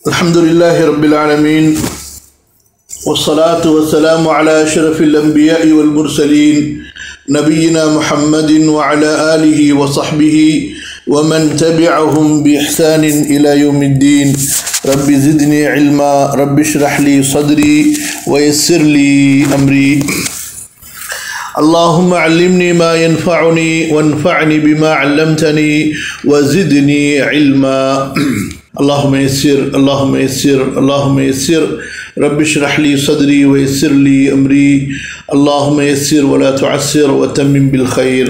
الحمد لله رب العالمين والصلاة والسلام على أشرف الأنبياء والمرسلين نبينا محمد وعلى آله وصحبه ومن تبعهم بإحسان إلى يوم الدين رب زدني علما رب اشرح لي صدري ويسر لي أمري اللهم علمني ما ينفعني وانفعني بما علمتني وزدني علما اللهم يسر اللهم يسر اللهم يسر رب اشرح لي صدري ويسر لي أمري اللهم يسر ولا تعسر وتمم بالخير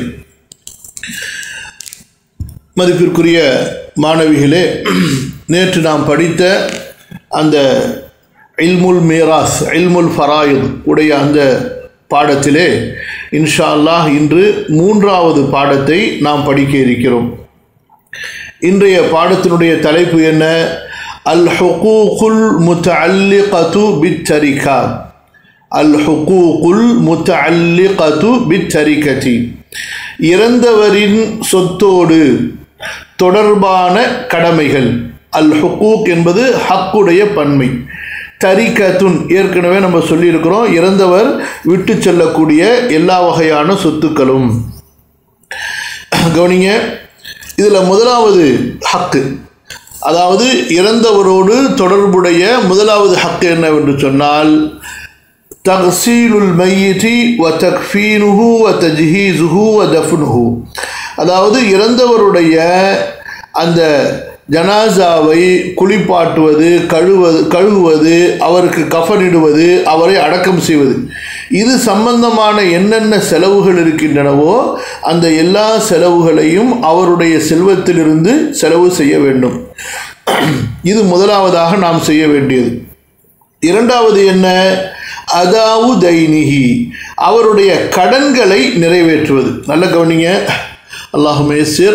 மதிப்பிற்குரிய மாணவிகளே நேற்று நாம் படித்த அந்த இல்முல் மீராஸ் இல்முல் ஃபராயுத் உடைய அந்த பாடத்திலே இன்ஷா அல்லாஹ் இன்று மூன்றாவது பாடத்தை நாம் படிக்க இருக்கிறோம் இன்றைய பாடத்தினுடைய தலைப்பு என்ன அல் ஹுகூகுல் முத்தல்லிகத்து பித்தரிகா அல் ஹுகூகுல் முத்தல்லிகத்து பித்தரிகதி இறந்தவரின் சொத்தோடு தொடர்பான கடமைகள் அல் ஹுகூக் என்பது ஹக்குடைய பன்மை தரிக்கத்துன் ஏற்கனவே நம்ம சொல்லியிருக்கிறோம் இறந்தவர் விட்டு செல்லக்கூடிய எல்லா வகையான சொத்துக்களும் கவனிங்க இதில் முதலாவது ஹக்கு அதாவது இறந்தவரோடு தொடர்புடைய முதலாவது ஹக்கு என்னவென்று சொன்னால் தஹசீலுல் மையிட்டி வ தக்ஃபீனுஹு வ தஜ்ஹீஸுஹு வ தஃப்னுஹு அதாவது இறந்தவருடைய அந்த ஜனாசாவை குளிப்பாட்டுவது கழுவது கழுவுவது அவருக்கு கஃனிடுவது அவரை அடக்கம் செய்வது இது சம்பந்தமான என்னென்ன செலவுகள் இருக்கின்றனவோ அந்த எல்லா செலவுகளையும் அவருடைய செல்வத்திலிருந்து செலவு செய்ய வேண்டும் இது முதலாவதாக நாம் செய்ய வேண்டியது இரண்டாவது என்ன அதாவு தைனிகி அவருடைய கடன்களை நிறைவேற்றுவது நல்ல கவனிங்க அல்லாஹு மேசிர்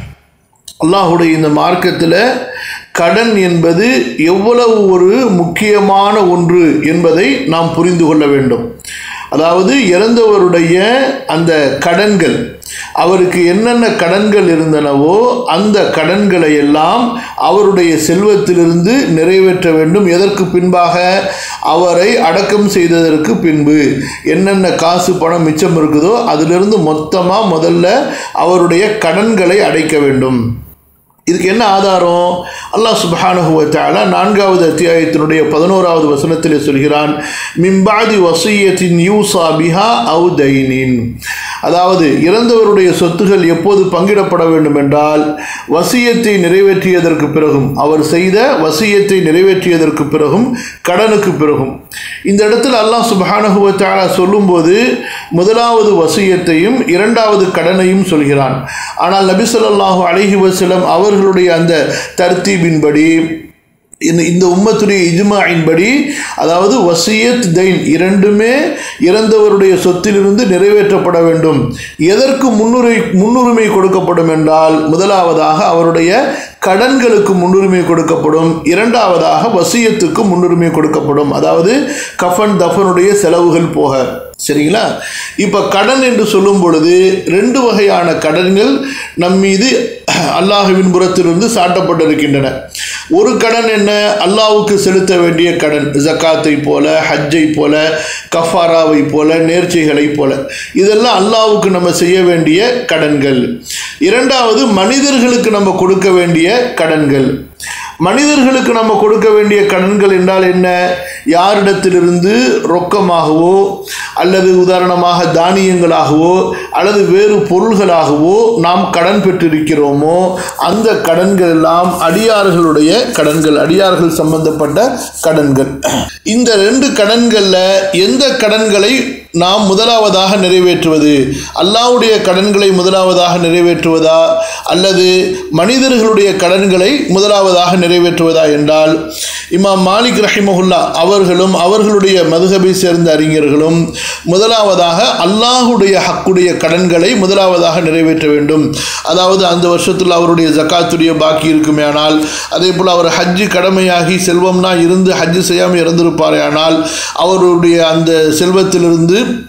அல்லாஹுடைய இந்த மார்க்கத்தில் கடன் என்பது எவ்வளவு ஒரு முக்கியமான ஒன்று என்பதை நாம் புரிந்து கொள்ள வேண்டும் அதாவது இறந்தவருடைய அந்த கடன்கள் அவருக்கு என்னென்ன கடன்கள் இருந்தனவோ அந்த கடன்களை எல்லாம் அவருடைய செல்வத்திலிருந்து நிறைவேற்ற வேண்டும் எதற்கு பின்பாக அவரை அடக்கம் செய்ததற்கு பின்பு என்னென்ன காசு பணம் மிச்சம் இருக்குதோ அதிலிருந்து மொத்தமாக முதல்ல அவருடைய கடன்களை அடைக்க வேண்டும் இதுக்கு என்ன ஆதாரம் அல்லாஹ் சுபஹானுவத்தால நான்காவது அத்தியாயத்தினுடைய பதினோராவது வசனத்தில் சொல்கிறான் மிம்பாதி வசியத்தின் யூசா பிஹா அவு தைனின் அதாவது இறந்தவருடைய சொத்துகள் எப்போது பங்கிடப்பட வேண்டும் என்றால் வசியத்தை நிறைவேற்றியதற்கு பிறகும் அவர் செய்த வசியத்தை நிறைவேற்றியதற்கு பிறகும் கடனுக்கு பிறகும் இந்த இடத்துல அல்லாஹ் சுபஹானுவத்தாலா சொல்லும்போது முதலாவது வசியத்தையும் இரண்டாவது கடனையும் சொல்கிறான் ஆனால் நபி சொல்லாஹு அலஹி வசலம் அவர்களுடைய அந்த தர்த்தீபின்படி இந்த இந்த உம்மத்துடைய இஜ்மாயின்படி அதாவது வசியத் தைன் இரண்டுமே இறந்தவருடைய சொத்திலிருந்து நிறைவேற்றப்பட வேண்டும் எதற்கு முன்னுரை முன்னுரிமை கொடுக்கப்படும் என்றால் முதலாவதாக அவருடைய கடன்களுக்கு முன்னுரிமை கொடுக்கப்படும் இரண்டாவதாக வசியத்துக்கு முன்னுரிமை கொடுக்கப்படும் அதாவது கஃபன் தஃபனுடைய செலவுகள் போக சரிங்களா இப்போ கடன் என்று சொல்லும் பொழுது ரெண்டு வகையான கடன்கள் நம் மீது அல்லாஹுவின் புறத்திலிருந்து சாட்டப்பட்டிருக்கின்றன ஒரு கடன் என்ன அல்லாவுக்கு செலுத்த வேண்டிய கடன் ஜக்காத்தை போல ஹஜ்ஜை போல கஃபாராவை போல நேர்ச்சிகளை போல இதெல்லாம் அல்லாவுக்கு நம்ம செய்ய வேண்டிய கடன்கள் இரண்டாவது மனிதர்களுக்கு நம்ம கொடுக்க வேண்டிய கடன்கள் மனிதர்களுக்கு நம்ம கொடுக்க வேண்டிய கடன்கள் என்றால் என்ன யாரிடத்திலிருந்து ரொக்கமாகவோ அல்லது உதாரணமாக தானியங்களாகவோ அல்லது வேறு பொருள்களாகவோ நாம் கடன் பெற்றிருக்கிறோமோ அந்த கடன்கள் எல்லாம் அடியார்களுடைய கடன்கள் அடியார்கள் சம்பந்தப்பட்ட கடன்கள் இந்த ரெண்டு கடன்களில் எந்த கடன்களை நாம் முதலாவதாக நிறைவேற்றுவது அல்லாவுடைய கடன்களை முதலாவதாக நிறைவேற்றுவதா அல்லது மனிதர்களுடைய கடன்களை முதலாவதாக நிறைவேற்றுவதா என்றால் இமாம் மாலிக் ரஹிமஹுல்லா அவர்களும் அவர்களுடைய மதுகபை சேர்ந்த அறிஞர்களும் முதலாவதாக அல்லாஹுடைய ஹக்குடைய கடன்களை முதலாவதாக நிறைவேற்ற வேண்டும் அதாவது அந்த வருஷத்தில் அவருடைய ஜக்காத்துடைய பாக்கி இருக்குமே ஆனால் அதே போல் அவர் ஹஜ்ஜு கடமையாகி செல்வம்னா இருந்து ஹஜ்ஜு செய்யாமல் இறந்திருப்பாரே ஆனால் அவருடைய அந்த செல்வத்திலிருந்து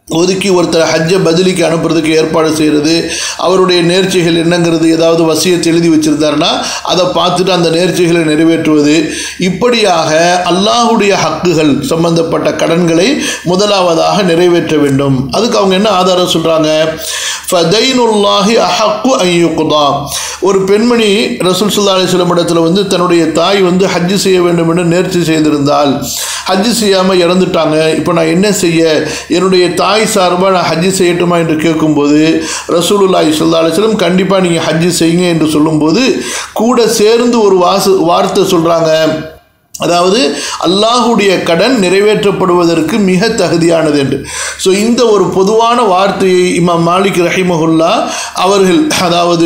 ஒதுக்கி ஒருத்தர் ஹஜ்ஜை பதிலிக்கு அனுப்புறதுக்கு ஏற்பாடு செய்கிறது அவருடைய நேர்ச்சிகள் என்னங்கிறது ஏதாவது வசியத்தை எழுதி வச்சுருந்தாருன்னா அதை பார்த்துட்டு அந்த நேர்ச்சிகளை நிறைவேற்றுவது இப்படியாக அல்லாஹுடைய ஹக்குகள் சம்பந்தப்பட்ட கடன்களை முதலாவதாக நிறைவேற்ற வேண்டும் அதுக்கு அவங்க என்ன ஆதாரம் சொல்கிறாங்க ஃபதைனுல்லாஹி அஹக்கு ஐயுக்குதா ஒரு பெண்மணி ரசூல் சுல்லா அலிஸ்லம் இடத்துல வந்து தன்னுடைய தாய் வந்து ஹஜ்ஜு செய்ய வேண்டும் என்று நேர்ச்சி செய்திருந்தால் ஹஜ்ஜு செய்யாமல் இறந்துட்டாங்க இப்போ நான் என்ன செய்ய என்னுடைய தாய் சார்பாக நான் ஹஜ்ஜு செய்யட்டுமா என்று கேட்கும்போது ரசூலுல்லாஹி சுல்லா அலிஸ்லம் கண்டிப்பாக நீங்கள் ஹஜ்ஜு செய்யுங்க என்று சொல்லும்போது கூட சேர்ந்து ஒரு வாசு வார்த்தை சொல்கிறாங்க அதாவது அல்லாஹுடைய கடன் நிறைவேற்றப்படுவதற்கு மிக தகுதியானது என்று ஸோ இந்த ஒரு பொதுவான வார்த்தையை இமாம் மாலிக் ரஹிமஹுல்லா அவர்கள் அதாவது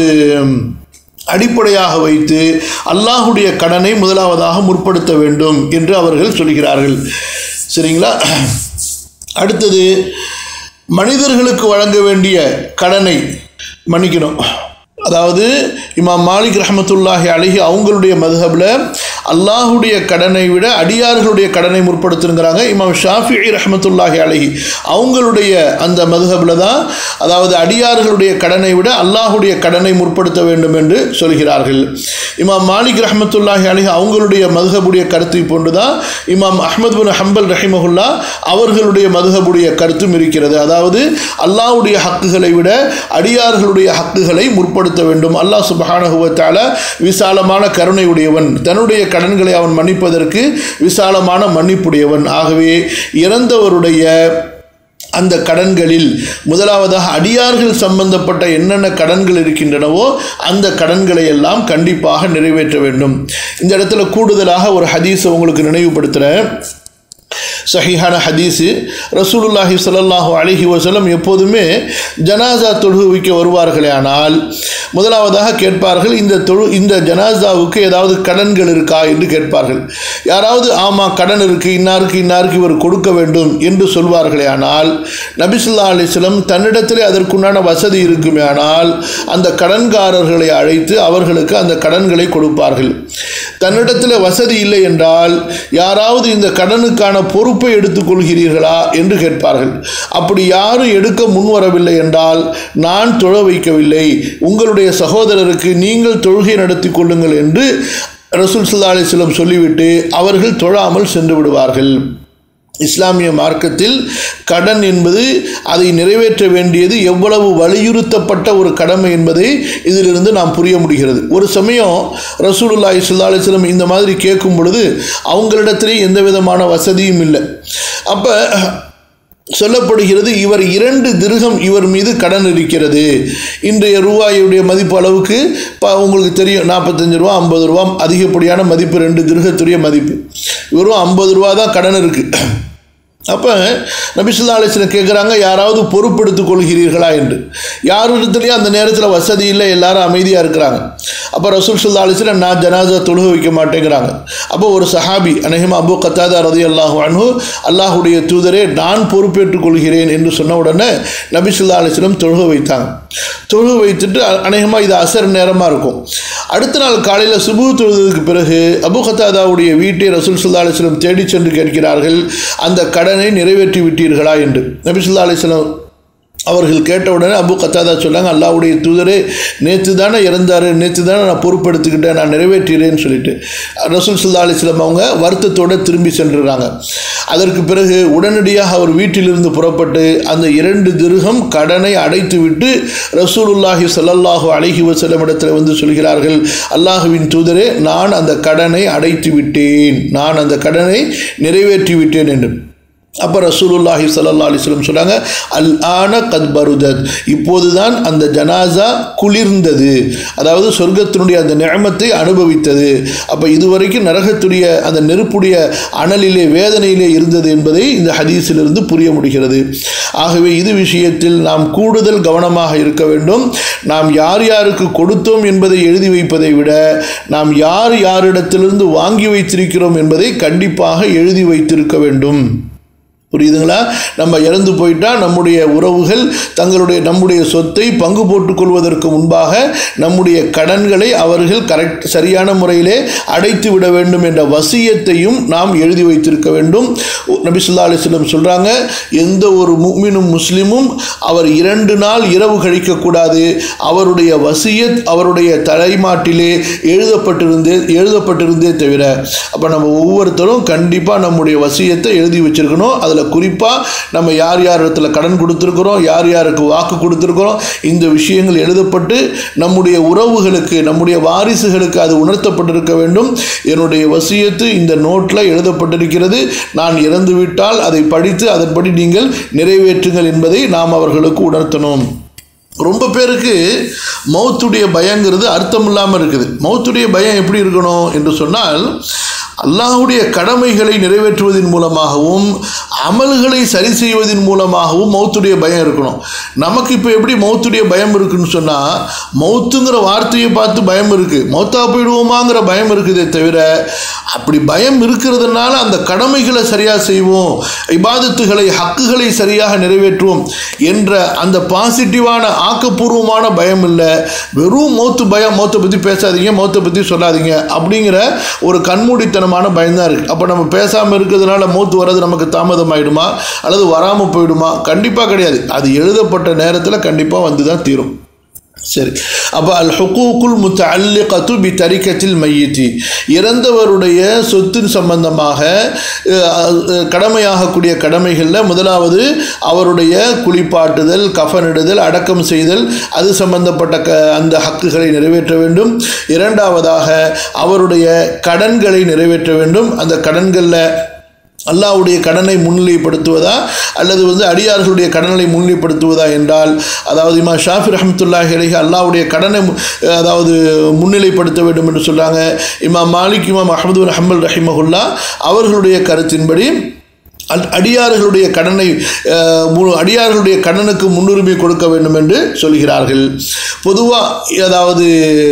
அடிப்படையாக வைத்து அல்லாஹுடைய கடனை முதலாவதாக முற்படுத்த வேண்டும் என்று அவர்கள் சொல்கிறார்கள் சரிங்களா அடுத்தது மனிதர்களுக்கு வழங்க வேண்டிய கடனை மன்னிக்கணும் அதாவது இமாம் மாலிக் ரஹமத்துல்லாஹி அழகி அவங்களுடைய மதுஹபில் அல்லாஹுடைய கடனை விட அடியார்களுடைய கடனை முற்படுத்துங்கிறாங்க இமாம் ஷாஃபி ரஹமத்துல்லாஹி அழகி அவங்களுடைய அந்த மதுஹபில் தான் அதாவது அடியார்களுடைய கடனை விட அல்லாஹுடைய கடனை முற்படுத்த வேண்டும் என்று சொல்கிறார்கள் இமாம் மாலிக் ரஹமத்துல்லாஹி அழகி அவங்களுடைய மதுஹபுடைய கருத்தை போன்று தான் இமாம் அஹமது பின் ஹம்பல் ரஹிமஹுல்லா அவர்களுடைய மதுஹபுடைய கருத்தும் இருக்கிறது அதாவது அல்லாஹுடைய ஹக்குகளை விட அடியார்களுடைய ஹக்குகளை முற்படுத்த வேண்டும் அல்லாஹ் சுபஹானஹுவத்தால விசாலமான கருணை உடையவன் தன்னுடைய கடன்களை அவன் மன்னிப்பதற்கு விசாலமான மன்னிப்புடையவன் ஆகவே இறந்தவருடைய அந்த கடன்களில் முதலாவதாக அடியார்கள் சம்பந்தப்பட்ட என்னென்ன கடன்கள் இருக்கின்றனவோ அந்த கடன்களை எல்லாம் கண்டிப்பாக நிறைவேற்ற வேண்டும் இந்த இடத்துல கூடுதலாக ஒரு ஹதீஸை உங்களுக்கு நினைவுபடுத்துகிறேன் சஹிஹான ஹதீஸு ரசூலுல்லாஹி ஸல்லல்லாஹு அலைஹி வஸல்லம் எப்போதுமே ஜனாசா தொழுவிக்க வருவார்களே ஆனால் முதலாவதாக கேட்பார்கள் இந்த தொழு இந்த ஜனாசாவுக்கு ஏதாவது கடன்கள் இருக்கா என்று கேட்பார்கள் யாராவது ஆமாம் கடன் இருக்குது இன்னாருக்கு இன்னாருக்கு இவர் கொடுக்க வேண்டும் என்று சொல்வார்களே ஆனால் நபிசுல்லா அலிஸ்லம் தன்னிடத்திலே அதற்குண்டான வசதி இருக்குமே ஆனால் அந்த கடன்காரர்களை அழைத்து அவர்களுக்கு அந்த கடன்களை கொடுப்பார்கள் தன்னிடத்தில் வசதி இல்லை என்றால் யாராவது இந்த கடனுக்கான பொறுப்பை எடுத்துக்கொள்கிறீர்களா என்று கேட்பார்கள் அப்படி யாரும் எடுக்க முன்வரவில்லை என்றால் நான் தொழ வைக்கவில்லை உங்களுடைய சகோதரருக்கு நீங்கள் தொழுகை நடத்தி கொள்ளுங்கள் என்று ரசூல் சல்லா அலிஸ்லம் சொல்லிவிட்டு அவர்கள் தொழாமல் சென்று விடுவார்கள் இஸ்லாமிய மார்க்கத்தில் கடன் என்பது அதை நிறைவேற்ற வேண்டியது எவ்வளவு வலியுறுத்தப்பட்ட ஒரு கடமை என்பதை இதிலிருந்து நாம் புரிய முடிகிறது ஒரு சமயம் ரசூலுல்லாஹி ஸல்லல்லாஹு அலைஹி வஸல்லம் இந்த மாதிரி கேட்கும் பொழுது அவங்களிடத்திலே எந்த விதமான வசதியும் இல்லை அப்போ சொல்லப்படுகிறது இவர் இரண்டு திருகம் இவர் மீது கடன் இருக்கிறது இன்றைய ரூபாயுடைய மதிப்பு அளவுக்கு இப்போ உங்களுக்கு தெரியும் நாற்பத்தஞ்சு ரூபா ஐம்பது ரூபா அதிகப்படியான மதிப்பு ரெண்டு திருகத்துடைய மதிப்பு வெறும் ஐம்பது ரூபா தான் கடன் இருக்குது அப்போ நபிசுல்லா அலிஸ்லம் கேட்குறாங்க யாராவது பொறுப்பெடுத்துக் கொள்கிறீர்களா என்று யாரிடத்துலையும் அந்த நேரத்தில் வசதி இல்லை எல்லாரும் அமைதியாக இருக்கிறாங்க அப்போ ரசூல் சுல்லா அலிஸ்லம் நான் ஜனாசா தொழுக வைக்க மாட்டேங்கிறாங்க அப்போ ஒரு சஹாபி அநேகமாக அபு கத்தாதா ரதி அல்லாஹு அன்ஹு அல்லாஹுடைய தூதரே நான் பொறுப்பேற்றுக் கொள்கிறேன் என்று சொன்ன உடனே நபிசுல்லா அலிஸ்லம் தொழுக வைத்தாங்க தொழுக வைத்துட்டு அநேகமாக இது அசர் நேரமாக இருக்கும் அடுத்த நாள் காலையில் சுபு தொழுதுக்கு பிறகு அபு கத்தாதாவுடைய வீட்டை ரசூல் சுல்லா அலிஸ்லம் தேடி சென்று கேட்கிறார்கள் அந்த கடனை நிறைவேற்றி விட்டீர்களா என்று நபிசுல்லா அலிஸ்லம் அவர்கள் கேட்டவுடனே அபு கத்தாதா சொன்னாங்க அல்லாவுடைய தூதரே நேற்று தானே இறந்தார் நேற்று தானே நான் பொறுப்பெடுத்துக்கிட்டேன் நான் நிறைவேற்றுகிறேன்னு சொல்லிட்டு ரசூல் சுல்லா அலிஸ்லாம் அவங்க வருத்தத்தோடு திரும்பி சென்றுறாங்க அதற்கு பிறகு உடனடியாக அவர் வீட்டிலிருந்து புறப்பட்டு அந்த இரண்டு திருகம் கடனை அடைத்து விட்டு ரசூலுல்லாஹி சல்லல்லாஹு அழகி வசலம் இடத்துல வந்து சொல்கிறார்கள் அல்லாஹுவின் தூதரே நான் அந்த கடனை அடைத்து விட்டேன் நான் அந்த கடனை நிறைவேற்றி விட்டேன் என்று அப்போ ரசூலுல்லாஹி சல்லா அலிஸ்லம் சொன்னாங்க அல் ஆன கத் பருதத் இப்போதுதான் அந்த ஜனாசா குளிர்ந்தது அதாவது சொர்க்கத்தினுடைய அந்த நியமத்தை அனுபவித்தது அப்போ இதுவரைக்கும் நரகத்துடைய அந்த நெருப்புடைய அனலிலே வேதனையிலே இருந்தது என்பதை இந்த ஹதீஸிலிருந்து புரிய முடிகிறது ஆகவே இது விஷயத்தில் நாம் கூடுதல் கவனமாக இருக்க வேண்டும் நாம் யார் யாருக்கு கொடுத்தோம் என்பதை எழுதி வைப்பதை விட நாம் யார் யாரிடத்திலிருந்து வாங்கி வைத்திருக்கிறோம் என்பதை கண்டிப்பாக எழுதி வைத்திருக்க வேண்டும் புரியுதுங்களா நம்ம இறந்து போயிட்டா நம்முடைய உறவுகள் தங்களுடைய நம்முடைய சொத்தை பங்கு போட்டுக் கொள்வதற்கு முன்பாக நம்முடைய கடன்களை அவர்கள் கரெக்ட் சரியான முறையிலே அடைத்து விட வேண்டும் என்ற வசியத்தையும் நாம் எழுதி வைத்திருக்க வேண்டும் நபி சொல்லா அலிஸ்லம் சொல்கிறாங்க எந்த ஒரு முக்மினும் முஸ்லிமும் அவர் இரண்டு நாள் இரவு கழிக்கக்கூடாது அவருடைய வசியத் அவருடைய தலைமாட்டிலே எழுதப்பட்டிருந்தே எழுதப்பட்டிருந்தே தவிர அப்போ நம்ம ஒவ்வொருத்தரும் கண்டிப்பாக நம்முடைய வசியத்தை எழுதி வச்சிருக்கணும் அதில் குறிப்பாக நம்ம யார் யார் இடத்துல கடன் கொடுத்துருக்குறோம் யார் யாருக்கு வாக்கு கொடுத்துருக்குறோம் இந்த விஷயங்கள் எழுதப்பட்டு நம்முடைய உறவுகளுக்கு நம்முடைய வாரிசுகளுக்கு அது உணர்த்தப்பட்டிருக்க வேண்டும் என்னுடைய வசியத்து இந்த நோட்டில் எழுதப்பட்டிருக்கிறது நான் இறந்து விட்டால் அதை படித்து அதன்படி நீங்கள் நிறைவேற்றுங்கள் என்பதை நாம் அவர்களுக்கு உணர்த்தணும் ரொம்ப பேருக்கு மௌத்துடைய பயங்கிறது அர்த்தம் இல்லாமல் இருக்குது மௌத்துடைய பயம் எப்படி இருக்கணும் என்று சொன்னால் அல்லாஹுடைய கடமைகளை நிறைவேற்றுவதன் மூலமாகவும் அமல்களை சரி செய்வதன் மூலமாகவும் மௌத்துடைய பயம் இருக்கணும் நமக்கு இப்போ எப்படி மௌத்துடைய பயம் இருக்குன்னு சொன்னால் மௌத்துங்கிற வார்த்தையை பார்த்து பயம் இருக்குது மௌத்தா போயிடுவோமாங்கிற பயம் இருக்குதே தவிர அப்படி பயம் இருக்கிறதுனால அந்த கடமைகளை சரியாக செய்வோம் இபாதத்துகளை ஹக்குகளை சரியாக நிறைவேற்றுவோம் என்ற அந்த பாசிட்டிவான ஆக்கப்பூர்வமான பயம் இல்லை வெறும் மௌத்து பயம் மௌத்தை பற்றி பேசாதீங்க மௌத்தை பற்றி சொல்லாதீங்க அப்படிங்கிற ஒரு கண்மூடித்தனமான பயம்தான் இருக்குது அப்போ நம்ம பேசாமல் இருக்கிறதுனால மௌத்து வர்றது நமக்கு தாமதம் ஆகிடுமா அல்லது வராமல் போயிடுமா கண்டிப்பாக கிடையாது அது எழுதப்பட்ட நேரத்தில் கண்டிப்பாக வந்து தான் தீரும் சரி அப்போ அல் ஹுக்கூக்குல் முத்தல்லிகத்து பி தரிக்கத்தில் மையத்தி இறந்தவருடைய சொத்தின் சம்பந்தமாக கடமையாகக்கூடிய கடமைகளில் முதலாவது அவருடைய குளிப்பாட்டுதல் கஃனிடுதல் அடக்கம் செய்தல் அது சம்பந்தப்பட்ட க அந்த ஹக்குகளை நிறைவேற்ற வேண்டும் இரண்டாவதாக அவருடைய கடன்களை நிறைவேற்ற வேண்டும் அந்த கடன்களில் அல்லாவுடைய கடனை முன்னிலைப்படுத்துவதா அல்லது வந்து அடியார்களுடைய கடனை முன்னிலைப்படுத்துவதா என்றால் அதாவது இமா ஷாஃபி ரஹமத்துல்லாஹி அலைஹி அல்லாவுடைய கடனை அதாவது முன்னிலைப்படுத்த வேண்டும் என்று சொல்கிறாங்க இமாம் மாலிக் இமாம் அஹமது ஹம்பல் ரஹிமஹுல்லா அவர்களுடைய கருத்தின்படி அடியார்களுடைய கடனை அடியார்களுடைய கடனுக்கு முன்னுரிமை கொடுக்க வேண்டும் என்று சொல்கிறார்கள் பொதுவாக அதாவது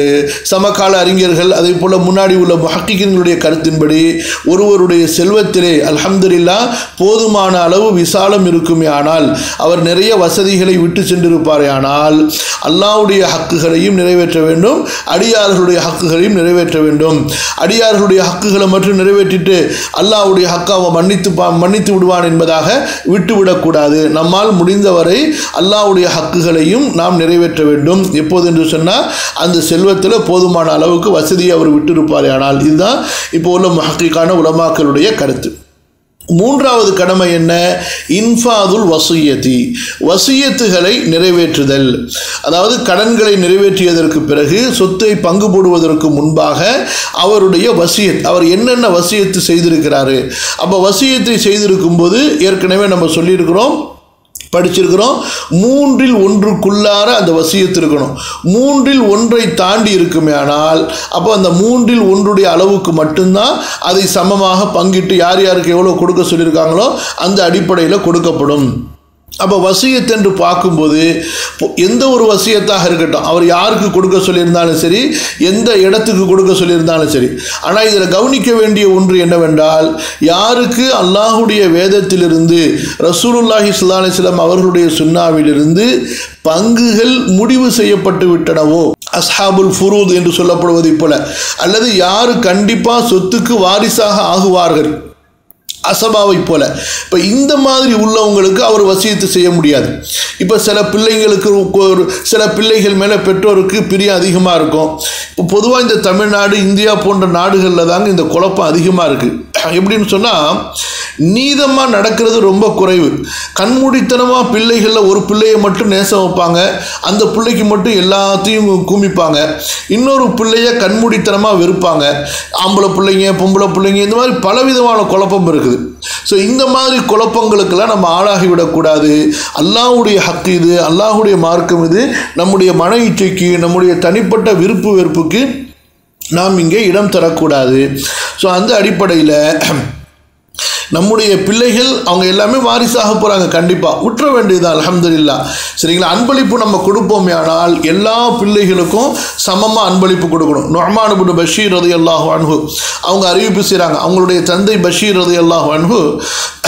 சமகால அறிஞர்கள் அதே போல் முன்னாடி உள்ள ஹக்கிகங்களுடைய கருத்தின்படி ஒருவருடைய செல்வத்திலே அல்ஹம்துலில்லா போதுமான அளவு விசாலம் இருக்குமே ஆனால் அவர் நிறைய வசதிகளை விட்டு சென்றிருப்பாரே ஆனால் அல்லாவுடைய ஹக்குகளையும் நிறைவேற்ற வேண்டும் அடியார்களுடைய ஹக்குகளையும் நிறைவேற்ற வேண்டும் அடியார்களுடைய ஹக்குகளை மட்டும் நிறைவேற்றிட்டு அல்லாவுடைய ஹக்காவை மன்னித்து பா மன்னித்து விடுவான் என்பதாக விட்டுவிடக்கூடாது நம்மால் முடிந்தவரை அல்லாவுடைய ஹக்குகளையும் நாம் நிறைவேற்ற வேண்டும் எப்போது என்று சொன்னால் அந்த செல்வத்தில் போதுமான அளவுக்கு வசதியை அவர் விட்டிருப்பார் ஆனால் இதுதான் இப்போ உள்ள மஹக்கிக்கான உலமாக்களுடைய கருத்து மூன்றாவது கடமை என்ன இன்ஃபாதுல் வசியத்தி வசியத்துகளை நிறைவேற்றுதல் அதாவது கடன்களை நிறைவேற்றியதற்கு பிறகு சொத்தை பங்கு போடுவதற்கு முன்பாக அவருடைய வசியத் அவர் என்னென்ன வசியத்து செய்திருக்கிறாரு அப்போ வசியத்தை செய்திருக்கும் போது ஏற்கனவே நம்ம சொல்லியிருக்கிறோம் படிச்சிருக்கிறோம் மூன்றில் ஒன்றுக்குள்ளார அந்த வசியத்து இருக்கணும் மூன்றில் ஒன்றை தாண்டி இருக்குமே ஆனால் அப்போ அந்த மூன்றில் ஒன்றுடைய அளவுக்கு மட்டும்தான் அதை சமமாக பங்கிட்டு யார் யாருக்கு எவ்வளோ கொடுக்க சொல்லியிருக்காங்களோ அந்த அடிப்படையில் கொடுக்கப்படும் அப்போ வசியத்தென்று பார்க்கும்போது எந்த ஒரு வசியத்தாக இருக்கட்டும் அவர் யாருக்கு கொடுக்க சொல்லியிருந்தாலும் சரி எந்த இடத்துக்கு கொடுக்க சொல்லியிருந்தாலும் சரி ஆனால் இதில் கவனிக்க வேண்டிய ஒன்று என்னவென்றால் யாருக்கு அல்லாஹுடைய வேதத்திலிருந்து ரசூலுல்லாஹி சுல்லா அலிஸ்லாம் அவர்களுடைய சுன்னாவிலிருந்து பங்குகள் முடிவு செய்யப்பட்டு விட்டனவோ அஸ்ஹாபுல் ஃபுரூத் என்று சொல்லப்படுவதைப் போல அல்லது யார் கண்டிப்பாக சொத்துக்கு வாரிசாக ஆகுவார்கள் அசபாவை போல இப்போ இந்த மாதிரி உள்ளவங்களுக்கு அவர் வசியத்து செய்ய முடியாது இப்போ சில பிள்ளைங்களுக்கு ஒரு சில பிள்ளைகள் மேலே பெற்றோருக்கு பிரியம் அதிகமாக இருக்கும் இப்போ பொதுவாக இந்த தமிழ்நாடு இந்தியா போன்ற நாடுகளில் தாங்க இந்த குழப்பம் அதிகமாக இருக்குது எப்படின்னு சொன்னால் நீதமாக நடக்கிறது ரொம்ப குறைவு கண்மூடித்தனமாக பிள்ளைகளில் ஒரு பிள்ளையை மட்டும் நேசம் வைப்பாங்க அந்த பிள்ளைக்கு மட்டும் எல்லாத்தையும் குமிப்பாங்க இன்னொரு பிள்ளைய கண்மூடித்தனமாக வெறுப்பாங்க ஆம்பளை பிள்ளைங்க பொம்பளை பிள்ளைங்க இந்த மாதிரி பலவிதமான குழப்பம் இருக்குது ஸோ இந்த மாதிரி குழப்பங்களுக்கெல்லாம் நம்ம ஆளாகி விடக்கூடாது அல்லாஹுடைய ஹக்கு இது அல்லாஹுடைய மார்க்கம் இது நம்முடைய மன இச்சைக்கு நம்முடைய தனிப்பட்ட விருப்பு வெறுப்புக்கு நாம் இங்கே இடம் தரக்கூடாது ஸோ அந்த அடிப்படையில் நம்முடைய பிள்ளைகள் அவங்க எல்லாமே வாரிசாக போகிறாங்க கண்டிப்பாக உற்ற வேண்டியது அலமதுல்லா சரிங்களா அன்பளிப்பு நம்ம கொடுப்போமே ஆனால் எல்லா பிள்ளைகளுக்கும் சமமாக அன்பளிப்பு கொடுக்கணும் நொஹ்மான் புடு பஷீர் ரதி அல்லாஹ் அன்ஹு அவங்க அறிவிப்பு செய்கிறாங்க அவங்களுடைய தந்தை பஷீர் ரதி அல்லாஹ் அன்ஹு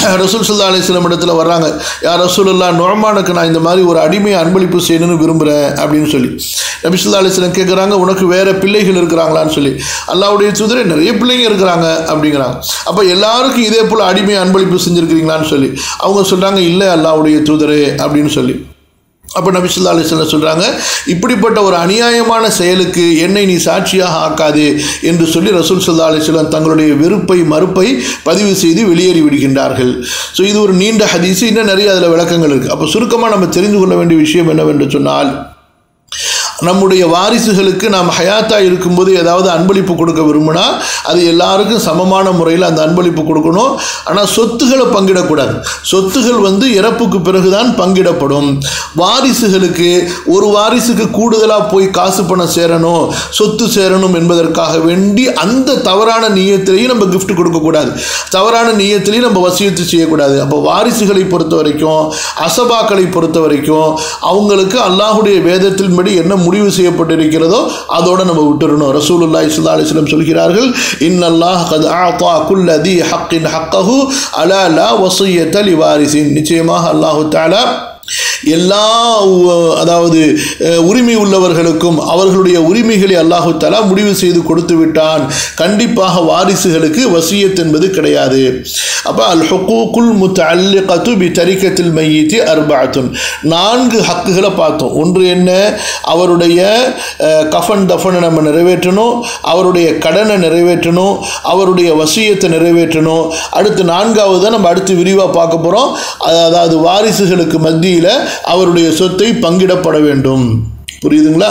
ரசூல் சல்லா அலிஸ்லாம் இடத்துல வர்றாங்க யார் ரசூலுல்லா நொழமானுக்கு நான் இந்த மாதிரி ஒரு அடிமையை அன்பளிப்பு செய்யணும்னு விரும்புகிறேன் அப்படின்னு சொல்லி நபி சொல்லா அலிஸ்லாம் கேட்குறாங்க உனக்கு வேறு பிள்ளைகள் இருக்கிறாங்களான்னு சொல்லி அல்லாவுடைய தூதரே நிறைய பிள்ளைங்க இருக்கிறாங்க அப்படிங்கிறாங்க அப்போ எல்லாருக்கும் இதே போல் அடிமையை அன்பளிப்பு செஞ்சுருக்கிறீங்களான்னு சொல்லி அவங்க சொல்கிறாங்க இல்லை அல்லாவுடைய தூதரே அப்படின்னு சொல்லி அப்போ நபி சொல்லா அலிஸ்லாம் சொல்கிறாங்க இப்படிப்பட்ட ஒரு அநியாயமான செயலுக்கு என்னை நீ சாட்சியாக ஆக்காது என்று சொல்லி ரசூல் சல்லா அலிஸ்லாம் தங்களுடைய வெறுப்பை மறுப்பை பதிவு செய்து வெளியேறி விடுகின்றார்கள் ஸோ இது ஒரு நீண்ட ஹதீஸ் இன்னும் நிறைய அதில் விளக்கங்கள் இருக்குது அப்போ சுருக்கமாக நம்ம தெரிந்து கொள்ள வேண்டிய விஷயம் என்னவென்று சொன்னால் நம்முடைய வாரிசுகளுக்கு நாம் ஹயாத்தா இருக்கும்போது ஏதாவது அன்பளிப்பு கொடுக்க விரும்பினா அது எல்லாருக்கும் சமமான முறையில் அந்த அன்பளிப்பு கொடுக்கணும் ஆனால் சொத்துக்களை பங்கிடக்கூடாது சொத்துகள் வந்து இறப்புக்கு பிறகுதான் பங்கிடப்படும் வாரிசுகளுக்கு ஒரு வாரிசுக்கு கூடுதலாக போய் காசு பணம் சேரணும் சொத்து சேரணும் என்பதற்காக வேண்டி அந்த தவறான நீயத்திலையும் நம்ம கிஃப்ட் கொடுக்கக்கூடாது தவறான நீயத்திலையும் நம்ம வசியத்து செய்யக்கூடாது அப்போ வாரிசுகளை பொறுத்த வரைக்கும் அசபாக்களை பொறுத்த வரைக்கும் அவங்களுக்கு அல்லாஹுடைய வேதத்தின்படி என்ன முடிவு செய்யப்பட்டிருக்கிறதோ அதோட நம்ம விட்டுறணும் ரசூலுல்லாஹி ஸல்லல்லாஹு அலைஹி வஸல்லம் சொல்கிறார்கள் இன்னல்லாஹ் கத் ஆதா குல்ல தி ஹக்கின் ஹக்கஹு அலா லா வஸியத லிவாரிசின் நிச்சயமாக அல்லாஹு தஆலா எல்லா உ- அதாவது அஹ், உரிமை உள்ளவர்களுக்கும் அவர்களுடைய உரிமைகளை அல்லாஹு தஆலா முடிவு செய்து கொடுத்து விட்டான் கண்டிப்பாக வாரிசுகளுக்கு வசியத் என்பது கிடையாது அப்போ அல் ஹுக்கூக்குல் முத்தல்லிகத்து பி தரிக்கத்தில் மையத்தி அர்பாத்துன் நான்கு ஹக்குகளை பார்த்தோம் ஒன்று என்ன அவருடைய அஹ், கஃபன் தஃபனை நம்ம நிறைவேற்றணும் அவருடைய கடனை நிறைவேற்றணும் அவருடைய வசியத்தை நிறைவேற்றணும் அடுத்து நான்காவது தான் நம்ம அடுத்து விரிவாக பார்க்க போகிறோம் அதாவது வாரிசுகளுக்கு மத்தியில் அவருடைய சொத்தை பங்கிடப்பட வேண்டும் புரியுதுங்களா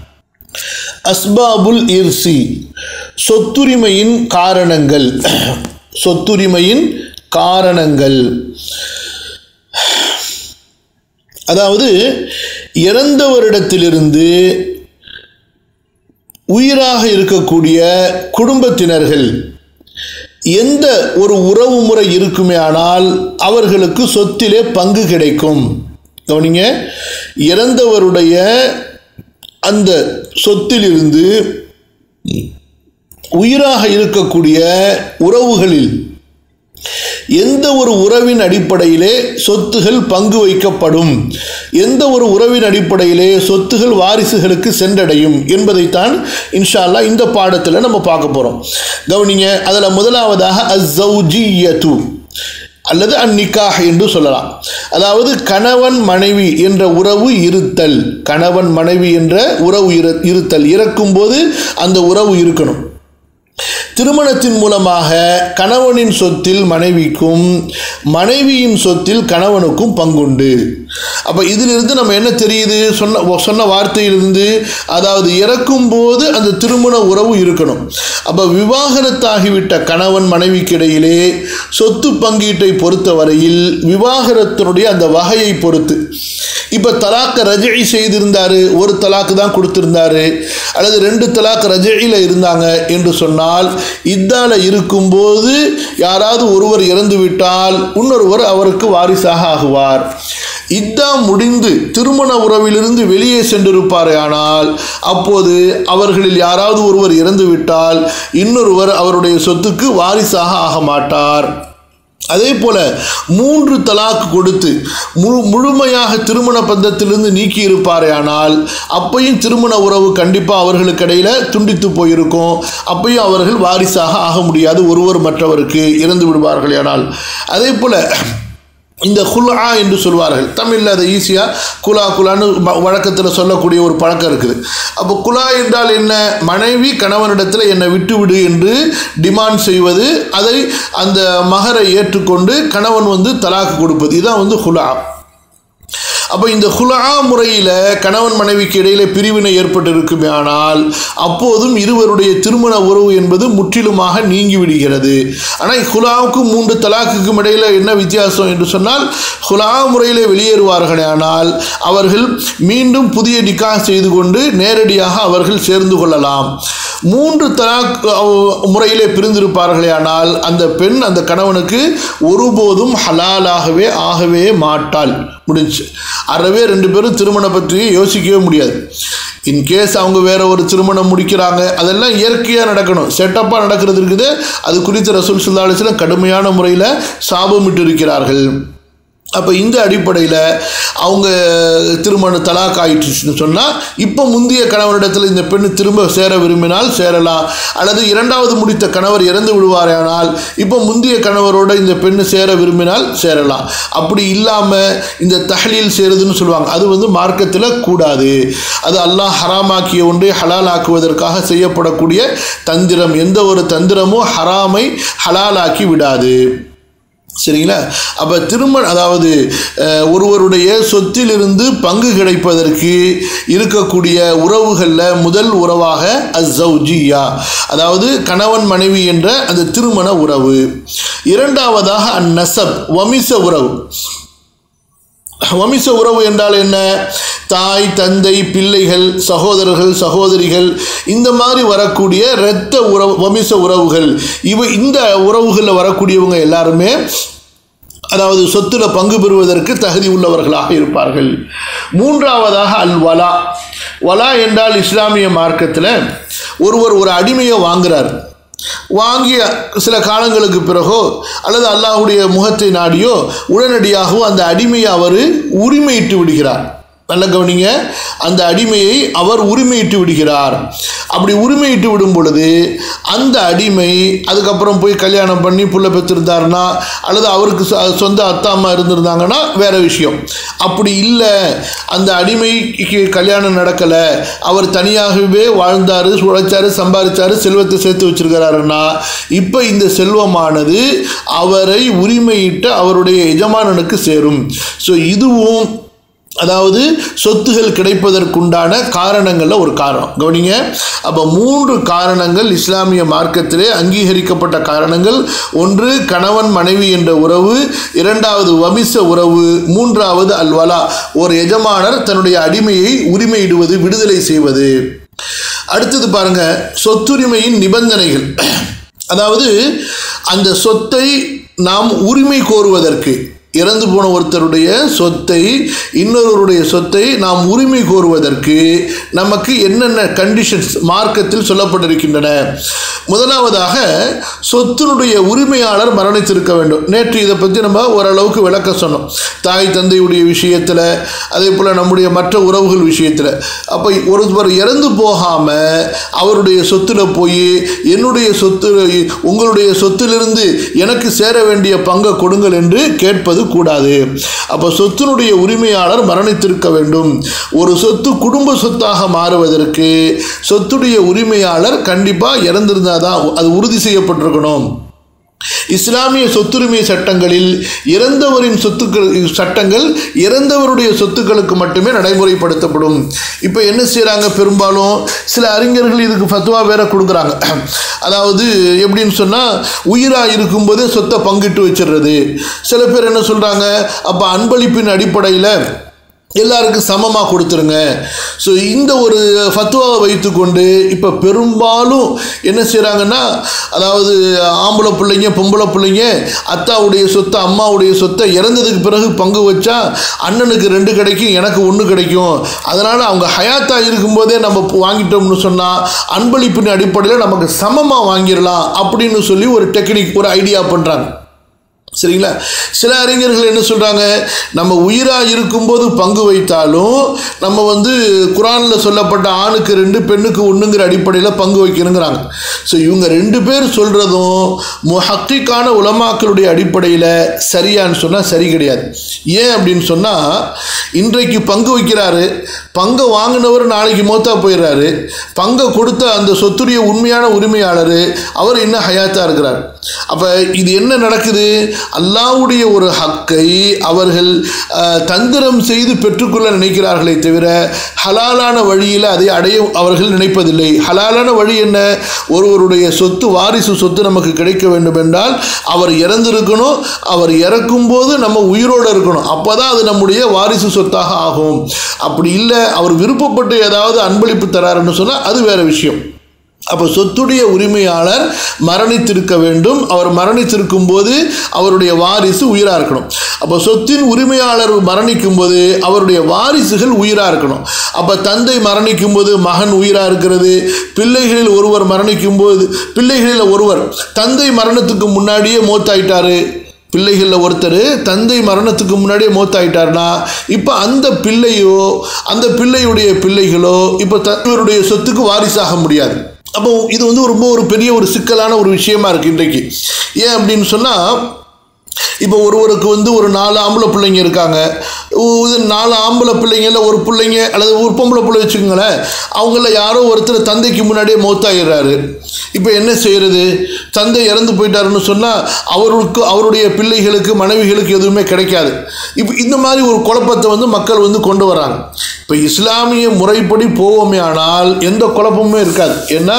அஸ்பாபுல் இர்சி சொத்துரிமையின் காரணங்கள் சொத்துரிமையின் காரணங்கள் அதாவது இறந்தவரிடத்திலிருந்து உயிராக இருக்கக்கூடிய குடும்பத்தினர்கள் எந்த ஒரு உறவு முறை இருக்குமே ஆனால் அவர்களுக்கு சொத்திலே பங்கு கிடைக்கும் கவனிங்க இறந்தவருடைய அந்த சொத்திலிருந்து உயிராக இருக்கக்கூடிய உறவுகளில் எந்த ஒரு உறவின் அடிப்படையிலே சொத்துகள் பங்கு வைக்கப்படும் எந்த ஒரு உறவின் அடிப்படையிலே சொத்துகள் வாரிசுகளுக்கு சென்றடையும் என்பதைத்தான் இன்ஷா அல்லாஹ் இந்த பாடத்தில் நம்ம பார்க்க போகிறோம் கவனிங்க அதில் முதலாவதாக அஸ்ஸௌஜியத்து அல்லது அந்நிக்காஹ் என்று சொல்லலாம் அதாவது கணவன் மனைவி என்ற உறவு இருத்தல் கணவன் மனைவி என்ற உறவு இரு- இருத்தல் இறக்கும்போது அந்த உறவு இருக்கணும் திருமணத்தின் மூலமாக கணவனின் சொத்தில் மனைவிக்கும் மனைவியின் சொத்தில் கணவனுக்கும் பங்குண்டு அப்போ இதிலிருந்து நம்ம என்ன தெரியுது சொன்ன சொன்ன வார்த்தையிலிருந்து அதாவது இறக்கும் போது அந்த திருமண உறவு இருக்கணும் அப்போ விவாகரத்தாகிவிட்ட கணவன் மனைவிக்கு இடையிலே சொத்து பங்கீட்டை பொறுத்தவரையில் விவாகரத்தினுடைய அந்த வகையை பொறுத்து இப்போ தலாக்க ரஜை செய்திருந்தாரு ஒரு தலாக்கு தான் கொடுத்திருந்தாரு அல்லது ரெண்டு தலாக் ரஜையில் இருந்தாங்க என்று சொன்னால் இத்தால இருக்கும்போது யாராவது ஒருவர் இறந்து விட்டால் இன்னொருவர் அவருக்கு வாரிசாக ஆகுவார் இத்தா முடிந்து திருமண உறவிலிருந்து வெளியே சென்றிருப்பாரே ஆனால் அப்போது அவர்களில் யாராவது ஒருவர் இறந்து விட்டால் இன்னொருவர் அவருடைய சொத்துக்கு வாரிசாக ஆக மாட்டார் அதே போல மூன்று தலாக்கு கொடுத்து முழு முழுமையாக திருமண பந்தத்திலிருந்து நீக்கி இருப்பாரே ஆனால் அப்பையும் திருமண உறவு கண்டிப்பாக அவர்களுக்கு இடையில துண்டித்து போயிருக்கும் அப்பையும் அவர்கள் வாரிசாக ஆக முடியாது ஒருவர் மற்றவருக்கு இறந்து விடுவார்கள் ஆனால் அதே போல இந்த குலா என்று சொல்வார்கள் தமிழில் அதை ஈஸியாக குலா குலான்னு வழக்கத்தில் சொல்லக்கூடிய ஒரு பழக்கம் இருக்குது அப்போ குலா என்றால் என்ன மனைவி கணவனிடத்தில் என்னை விட்டுவிடு என்று டிமாண்ட் செய்வது அதை அந்த மகரை ஏற்றுக்கொண்டு கணவன் வந்து தலாக்கு கொடுப்பது இதுதான் வந்து குலா அப்போ இந்த ஹுலா முறையில் கணவன் மனைவிக்கு இடையில பிரிவினை ஏற்பட்டிருக்குமே ஆனால் அப்போதும் இருவருடைய திருமண உறவு என்பது முற்றிலுமாக நீங்கி விடுகிறது ஆனால் ஹுலாவுக்கும் மூன்று தலாக்குக்கும் இடையில என்ன வித்தியாசம் என்று சொன்னால் ஹுலா முறையில் வெளியேறுவார்களே ஆனால் அவர்கள் மீண்டும் புதிய நிக்கா செய்து கொண்டு நேரடியாக அவர்கள் சேர்ந்து கொள்ளலாம் மூன்று தலாக் அஹ், முறையிலே பிரிந்திருப்பார்களே ஆனால் அந்த பெண் அந்த கணவனுக்கு ஒருபோதும் ஹலாலாகவே ஆகவே மாட்டாள் முடிஞ்சு அறவே ரெண்டு பேரும் திருமணம் பற்றி யோசிக்கவே முடியாது இன்கேஸ் அவங்க வேற ஒரு திருமணம் முடிக்கிறாங்க அதெல்லாம் இயற்கையாக நடக்கணும் செட்டப்பாக நடக்கிறது இருக்குது அது குறித்து ரசூல் சுல்லா அலிஸ்லாம் கடுமையான முறையில் சாபமிட்டு இருக்கிறார்கள் அப்போ இந்த அடிப்படையில் அவங்க திருமண தலாக் ஆயிடுச்சுன்னு சொன்னால் இப்போ முந்தைய கணவரிடத்தில் இந்த பெண் திரும்ப சேர விரும்பினால் சேரலாம் அல்லது இரண்டாவது முடித்த கணவர் இறந்து விடுவாரானால் இப்போ முந்தைய கணவரோட இந்த பெண் சேர விரும்பினால் சேரலாம் அப்படி இல்லாமல் இந்த தஹலீல் சேருதுன்னு சொல்லுவாங்க அது வந்து மார்க்கத்தில் கூடாது அது அல்லாஹ் ஹராமாக்கிய ஒன்றை ஹலால் ஆக்குவதற்காக செய்யப்படக்கூடிய தந்திரம் எந்த ஒரு தந்திரமும் ஹராமை ஹலாலாக்கி விடாது சரிங்களா அப்போ திருமண அதாவது அஹ், ஒருவருடைய சொத்திலிருந்து பங்கு கிடைப்பதற்கு இருக்கக்கூடிய உறவுகளில் முதல் உறவாக அஸ்ஸௌஜியா அதாவது கணவன் மனைவி என்ற அந்த திருமண உறவு இரண்டாவதாக அந்நசப் வமிச உறவு வமிச உறவு என்றால் என்ன தாய் தந்தை பிள்ளைகள் சகோதரர்கள் சகோதரிகள் இந்த மாதிரி வரக்கூடிய இரத்த உறவு வமிச உறவுகள் இவ இந்த உறவுகளில் வரக்கூடியவங்க எல்லாருமே அதாவது சொத்துல பங்கு பெறுவதற்கு தகுதி உள்ளவர்களாக இருப்பார்கள் மூன்றாவதாக அல் வலா வலா என்றால் இஸ்லாமிய மார்க்கத்தில் ஒருவர் ஒரு அடிமையை வாங்குறார் வாங்கிய சில காலங்களுக்கு பிறகோ அல்லது அல்லாஹ்வுடைய முகத்தை நாடியோ உடனடியாகவோ அந்த அடிமையை அவர் உரிமையிட்டு விடுகிறார் நல்ல கவனிங்க அந்த அடிமையை அவர் உரிமையிட்டு விடுகிறார் அப்படி உரிமையிட்டு விடும் பொழுது அந்த அடிமை அதுக்கப்புறம் போய் கல்யாணம் பண்ணி புள்ள பெற்றிருந்தாருன்னா அல்லது அவருக்கு சொ- சொந்த அத்தா அம்மா இருந்திருந்தாங்கன்னா வேற விஷயம் அப்படி இல்லை அந்த அடிமைக்கு கல்யாணம் நடக்கலை அவர் தனியாகவே வாழ்ந்தார் உழைச்சாரு சம்பாதிச்சாரு செல்வத்தை சேர்த்து வச்சிருக்கிறாருன்னா இப்போ இந்த செல்வமானது அவரை உரிமையிட்ட அவருடைய எஜமானனுக்கு சேரும் ஸோ இதுவும் அதாவது சொத்துகள் கிடைப்பதற்குண்டான காரணங்களில் ஒரு காரணம் கவனிங்க அப்போ மூன்று காரணங்கள் இஸ்லாமிய மார்க்கத்திலே அங்கீகரிக்கப்பட்ட காரணங்கள் ஒன்று கணவன் மனைவி என்ற உறவு இரண்டாவது வமிச உறவு மூன்றாவது அல்வலா ஒரு எஜமானர் தன்னுடைய அடிமையை உரிமையிடுவது விடுதலை செய்வது அடுத்தது பாருங்க சொத்துரிமையின் நிபந்தனைகள் அதாவது அந்த சொத்தை நாம் உரிமை கோருவதற்கு இறந்து போன ஒருத்தருடைய சொத்தை இன்னொருவருடைய சொத்தை நாம் உரிமை கோருவதற்கு நமக்கு என்னென்ன கண்டிஷன்ஸ் மார்க்கத்தில் சொல்லப்பட்டிருக்கின்றன முதலாவதாக சொத்தினுடைய உரிமையாளர் மரணித்திருக்க வேண்டும் நேற்று இதை பற்றி நம்ம ஓரளவுக்கு விளக்க சொன்னோம் தாய் தந்தையுடைய விஷயத்தில் அதே போல் நம்முடைய மற்ற உறவுகள் விஷயத்தில் அப்போ ஒருவர் இறந்து போகாமல் அவருடைய சொத்துல போய் என்னுடைய சொத்து உங்களுடைய சொத்திலிருந்து எனக்கு சேர வேண்டிய பங்கை கொடுங்கள் என்று கேட்பது கூடாது அப்போ சொத்தினுடைய உரிமையாளர் மரணித்திருக்க வேண்டும் ஒரு சொத்து குடும்ப சொத்தாக மாறுவதற்கு சொத்துடைய உரிமையாளர் கண்டிப்பாக இறந்திருந்தால் தான் அது உறுதி செய்யப்பட்டிருக்கணும் இஸ்லாமிய சொத்துரிமை சட்டங்களில் இறந்தவரின் சொத்துக்கள் சட்டங்கள் இறந்தவருடைய சொத்துக்களுக்கு மட்டுமே நடைமுறைப்படுத்தப்படும் இப்போ என்ன செய்கிறாங்க பெரும்பாலும் சில அறிஞர்கள் இதுக்கு ஃபத்வா வேற கொடுக்குறாங்க அதாவது எப்படின்னு சொன்னால் உயிராக இருக்கும்போதே சொத்தை பங்கிட்டு வச்சிடுறது சில பேர் என்ன சொல்கிறாங்க அப்போ அன்பளிப்பின் அடிப்படையில் எல்லாருக்கும் சமமாக கொடுத்துருங்க ஸோ இந்த ஒரு ஃபத்துவாவை வைத்துக்கொண்டு இப்போ பெரும்பாலும் என்ன செய்கிறாங்கன்னா அதாவது ஆம்பளை பிள்ளைங்க பொம்பளை பிள்ளைங்க அத்தாவுடைய சொத்தை அம்மாவுடைய சொத்தை இறந்ததுக்கு பிறகு பங்கு வச்சா அண்ணனுக்கு ரெண்டு கிடைக்கும் எனக்கு ஒன்று கிடைக்கும் அதனால் அவங்க ஹயாத்தா இருக்கும்போதே நம்ம வாங்கிட்டோம்னு சொன்னால் அன்பளிப்பின் அடிப்படையில் நமக்கு சமமாக வாங்கிடலாம் அப்படின்னு சொல்லி ஒரு டெக்னிக் ஒரு ஐடியா பண்ணுறாங்க சரிங்களா சில அறிஞர்கள் என்ன சொல்கிறாங்க நம்ம உயிராக இருக்கும்போது பங்கு வைத்தாலும் நம்ம வந்து குரானில் சொல்லப்பட்ட ஆணுக்கு ரெண்டு பெண்ணுக்கு ஒன்றுங்கிற அடிப்படையில் பங்கு வைக்கணுங்கிறாங்க ஸோ இவங்க ரெண்டு பேர் சொல்கிறதும் முஹக்கிக்கான உலமாக்களுடைய அடிப்படையில் சரியான்னு சொன்னால் சரி கிடையாது ஏன் அப்படின்னு சொன்னால் இன்றைக்கு பங்கு வைக்கிறாரு பங்கை வாங்கினவர் நாளைக்கு மோத்தா போயிடுறாரு பங்கை கொடுத்த அந்த சொத்துடைய உண்மையான உரிமையாளர் அவர் இன்னும் ஹயாத்தா இருக்கிறார் அப்போ இது என்ன நடக்குது அல்லாவுடைய ஒரு ஹக்கை அவர்கள் அஹ், தந்திரம் செய்து பெற்றுக்கொள்ள நினைக்கிறார்களே தவிர ஹலாலான வழியில் அதை அடைய அவர்கள் நினைப்பதில்லை ஹலாலான வழி என்ன ஒருவருடைய சொத்து வாரிசு சொத்து நமக்கு கிடைக்க வேண்டும் என்றால் அவர் இறந்திருக்கணும் அவர் இறக்கும்போது நம்ம உயிரோடு இருக்கணும் அப்போ தான் அது நம்முடைய வாரிசு சொத்தாக ஆகும் அப்படி இல்லை அவர் விருப்பப்பட்டு ஏதாவது அன்பளிப்பு தராருன்னு சொன்னால் அது வேற விஷயம் அப்போ சொத்துடைய உரிமையாளர் மரணித்திருக்க வேண்டும் அவர் மரணித்திருக்கும் போது அவருடைய வாரிசு உயிராக இருக்கணும் அப்போ சொத்தின் உரிமையாளர் மரணிக்கும் போது அவருடைய வாரிசுகள் உயிராக இருக்கணும் அப்போ தந்தை மரணிக்கும் போது மகன் உயிராக இருக்கிறது பிள்ளைகளில் ஒருவர் மரணிக்கும் போது பிள்ளைகளில் ஒருவர் தந்தை மரணத்துக்கு முன்னாடியே மூத்தாயிட்டாரு பிள்ளைகளில் ஒருத்தர் தந்தை மரணத்துக்கு முன்னாடியே மூத்தாயிட்டார்னா இப்போ அந்த பிள்ளையோ அந்த பிள்ளையுடைய பிள்ளைகளோ இப்போ தந்தையருடைய சொத்துக்கு வாரிசாக முடியாது அப்போ இது வந்து ரொம்ப ஒரு பெரிய ஒரு சிக்கலான ஒரு விஷயமா இருக்குது இன்றைக்கு ஏன் அப்படின்னு சொன்னால் இப்போ ஒருவருக்கு வந்து ஒரு நாலு ஆம்பளை பிள்ளைங்க இருக்காங்க இது நாலு ஆம்பளை பிள்ளைங்கள ஒரு பிள்ளைங்க அல்லது ஒரு பொம்பளை பிள்ளை வச்சுக்கோங்களேன் அவங்கள யாரோ ஒருத்தர் தந்தைக்கு முன்னாடியே மௌத்தாயிடுறாரு இப்போ என்ன செய்கிறது தந்தை இறந்து போயிட்டாருன்னு சொன்னால் அவருக்கு அவருடைய பிள்ளைகளுக்கு மனைவிகளுக்கு எதுவுமே கிடைக்காது இப்போ இந்த மாதிரி ஒரு குழப்பத்தை வந்து மக்கள் வந்து கொண்டு வராங்க இப்போ இஸ்லாமிய முறைப்படி போவோமே ஆனால் எந்த குழப்பமுமே இருக்காது ஏன்னா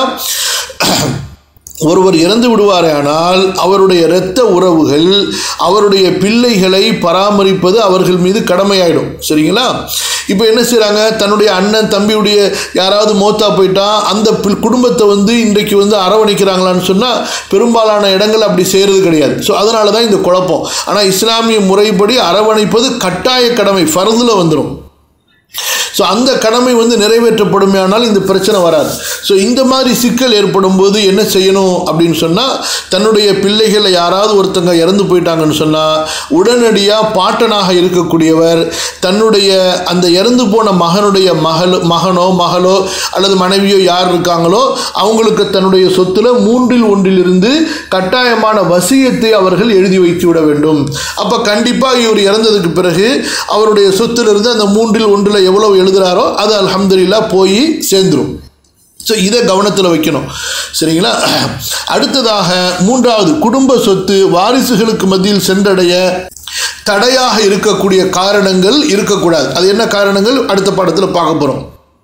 ஒருவர் இறந்து விடுவாரே ஆனால் அவருடைய இரத்த உறவுகள் அவருடைய பிள்ளைகளை பராமரிப்பது அவர்கள் மீது கடமையாயிடும் சரிங்களா இப்போ என்ன செய்கிறாங்க தன்னுடைய அண்ணன் தம்பியுடைய யாராவது மோத்தா போயிட்டா அந்த குடும்பத்தை வந்து இன்றைக்கு வந்து அரவணைக்கிறாங்களான்னு சொன்னால் பெரும்பாலான இடங்கள் அப்படி செய்கிறது கிடையாது ஸோ அதனால தான் இந்த குழப்பம் ஆனால் இஸ்லாமிய முறைப்படி அரவணைப்பது கட்டாய கடமை ஃபர்தில் வந்துடும் ஸோ அந்த கடமை வந்து நிறைவேற்றப்படுமே ஆனால் இந்த பிரச்சனை வராது ஸோ இந்த மாதிரி சிக்கல் ஏற்படும் போது என்ன செய்யணும் அப்படின்னு சொன்னால் தன்னுடைய பிள்ளைகளை யாராவது ஒருத்தங்க இறந்து போயிட்டாங்கன்னு சொன்னால் உடனடியாக பாட்டனாக இருக்கக்கூடியவர் தன்னுடைய அந்த இறந்து போன மகனுடைய மகள் மகனோ மகளோ அல்லது மனைவியோ யார் இருக்காங்களோ அவங்களுக்கு தன்னுடைய சொத்துல மூன்றில் ஒன்றிலிருந்து கட்டாயமான வசியத்தை அவர்கள் எழுதி வைத்து விட வேண்டும் அப்போ கண்டிப்பாக இவர் இறந்ததுக்கு பிறகு அவருடைய சொத்திலிருந்து அந்த மூன்றில் ஒன்றில் எவ்வளவு எழுதுகிறாரோ அது அல்ஹம்துலில்லா போய் சேர்ந்துடும் ஸோ இதை கவனத்தில் வைக்கணும் சரிங்களா அடுத்ததாக மூன்றாவது குடும்ப சொத்து வாரிசுகளுக்கு மத்தியில் சென்றடைய தடையாக இருக்கக்கூடிய காரணங்கள் இருக்கக்கூடாது அது என்ன காரணங்கள் அடுத்த பாடத்தில் பார்க்க போகிறோம்